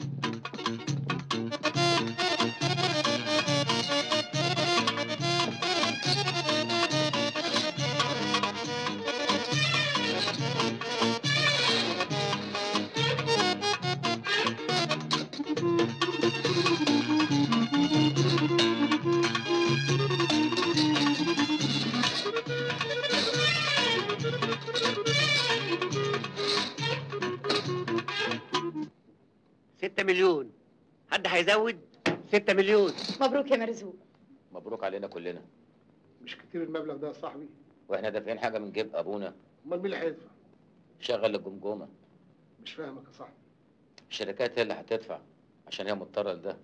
ستة مليون حد هيزود؟ ستة مليون مبروك يا مرزوق مبروك علينا كلنا مش كتير المبلغ ده يا صاحبي واحنا دافعين حاجة من جيب ابونا امال مين اللي هيدفع شغل الجمجمه مش فاهمك يا صاحبي الشركات هي اللي هتدفع عشان هي مضطره لده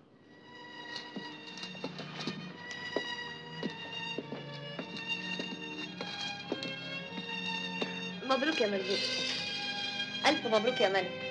مبروك يا مرزوق ألف مبروك يا ملك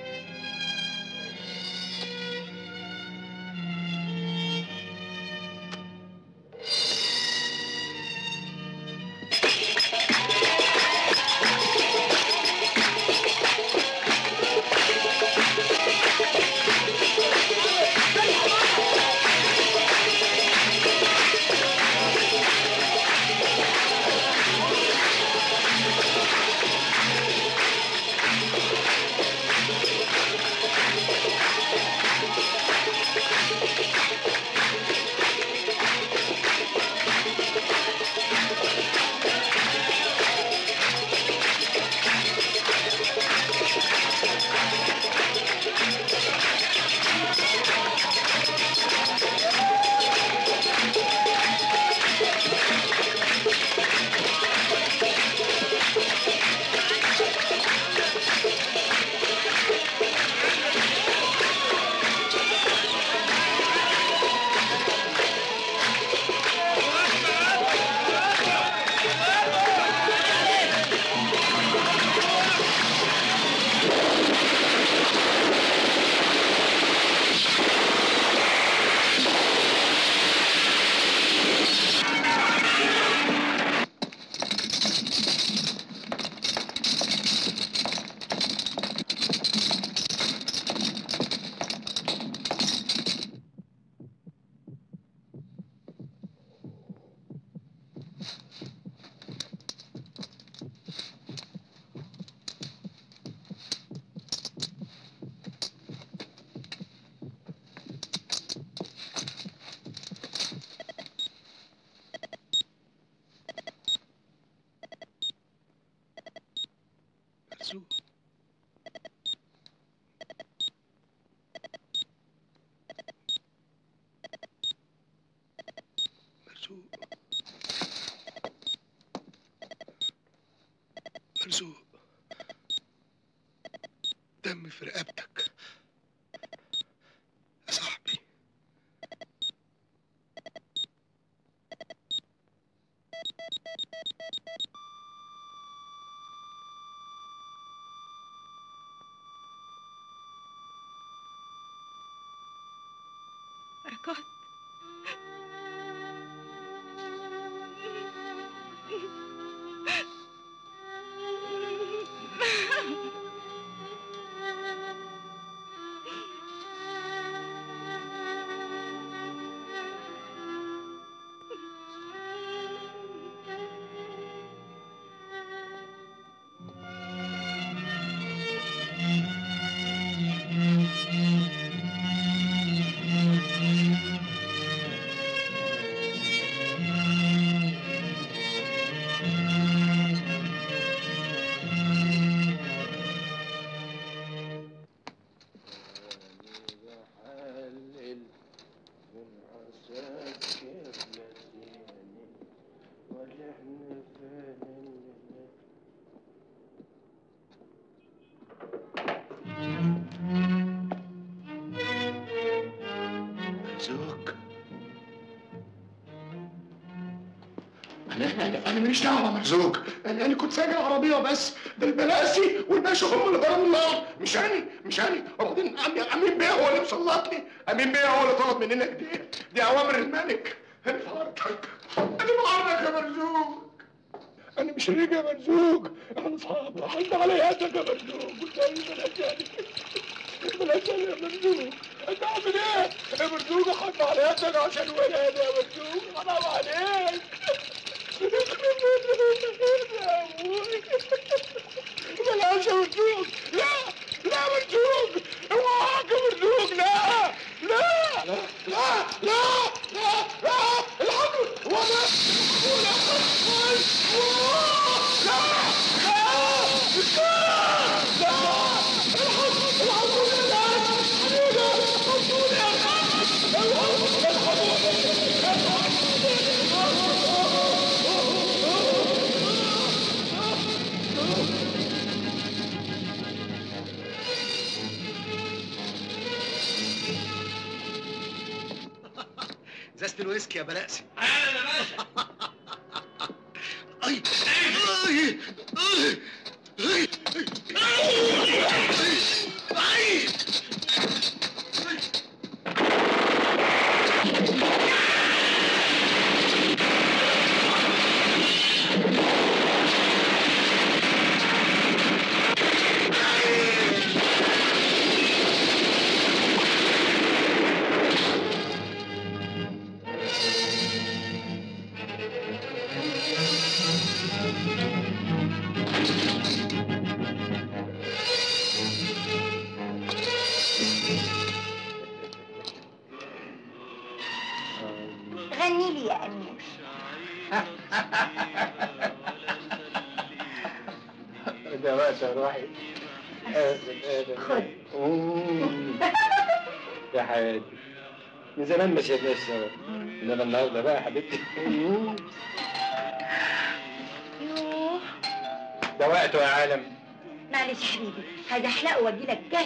مرزوق مرزوق مرزوق دم في رقبتك يا صاحبي بركات مرزوق انا انا ماليش دعوه مرزوق انا انا كنت سايق العربيه بس ده البلاسي والباشا هم اللي ضربوا النار مش انا مش انا وبعدين أمي- امين بيه هو اللي مسلطني امين بيه هو اللي طلب مننا كده دي اوامر الملك انا في عرضك انا في عرضك يا مرزوق انا مش ريق يا مرزوق انا اصحاب حد على يدك يا مرزوق قلت لي بلاش يعني بلاش يعني يا مرزوق انت عامل ايه يا مرزوق حد على يدك عشان ولاد يا مرزوق حرام عليك يا ابوي بلاش يا مرزوق لا لا يا مرزوق اوعاك يا مرزوق لا لا لا لا لا لا لا الحمد هو ده ولا ريسك يا بلاسي انا يا باشا اي اي اي اي اي غني لي يا امير ده وقت يا روحي خد يا حياتي من زمان ما شفناش سوا انما النهارده بقى يا حبيبتي يوه ده وقته يا عالم معلش حبيبي هزحلقه واجيلك جاي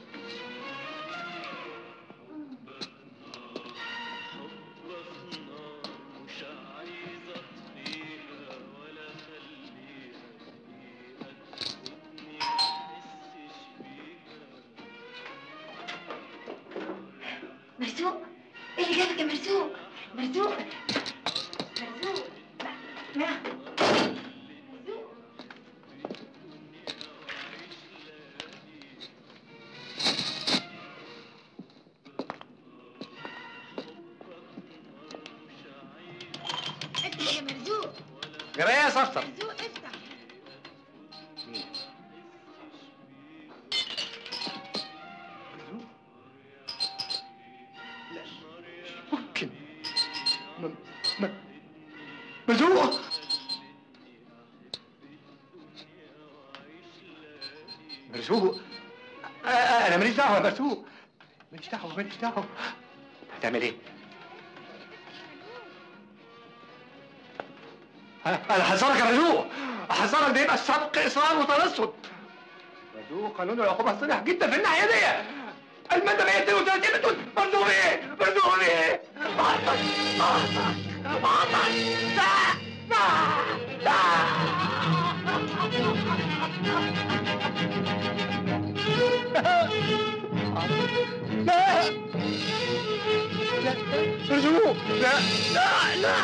مرزوق ايه اللي جابك يا مرزوق مرزوق مرزوق ما افتح يا مرزوق جرى ايه يا صفصف مرزوق افتح ممكن م... م... مزوق مرزوق آه، آه، انا ماليش دعوه يا مرزوق ماليش دعوه ماليش دعوه هتعمل ايه؟ انا أنا هحذرك يا مرزوق احذرك ده يبقى السبق اصرار وترصد مرزوق قانون العقوبه صريح جدا في الناحيه دي المادة 132 بتقول مرزوق ايه؟ مرزوق ايه؟ بعطل بعطل بعطل لا لا لا لا مرزوق لا لا لا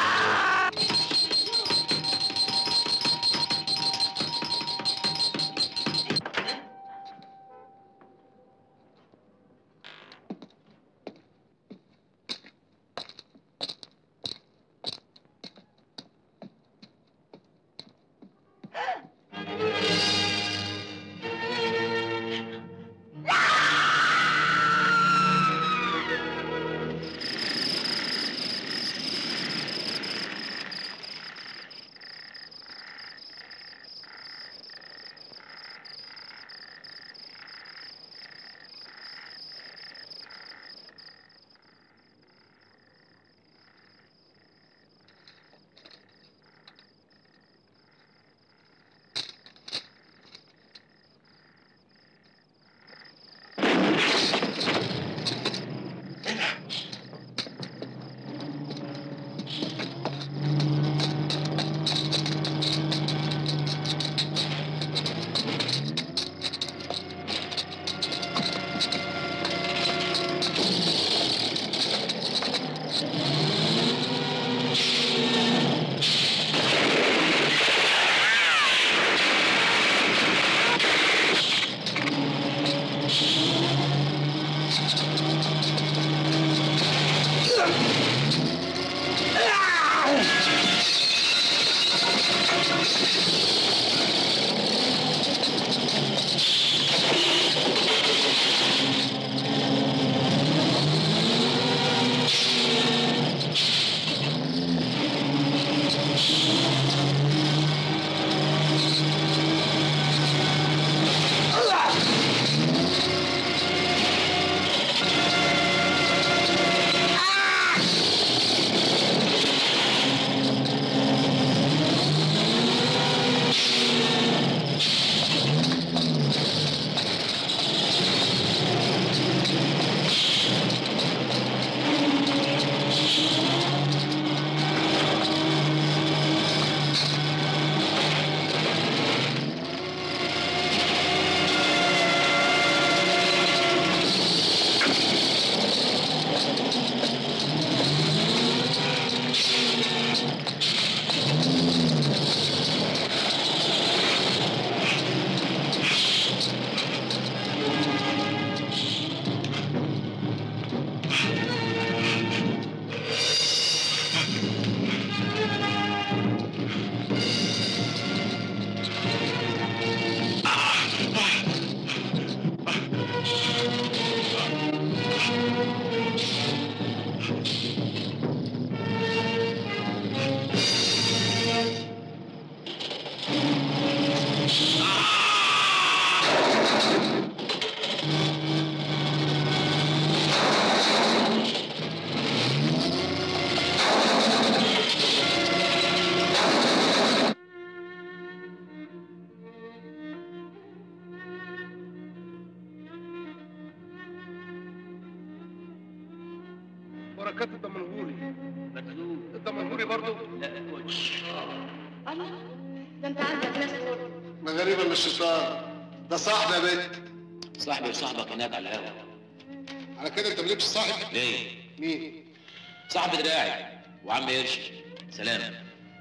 بركات الدمنهوري مكذوب الدمنهوري برضه لا كوتش الله ده انت عندك ناس ما غريبة من الشيطان ده صاحبي يا بنت صاحبي وصاحبك هناك على الهوا على كده انت مالكش صاحب ليه؟ مين؟ صاحبي دراعي وعم قرش سلام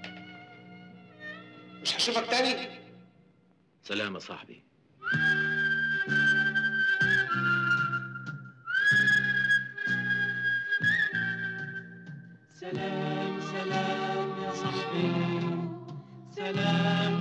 مش هشوفك تاني سلام يا صاحبي سلام سلام يا صاحبي سلام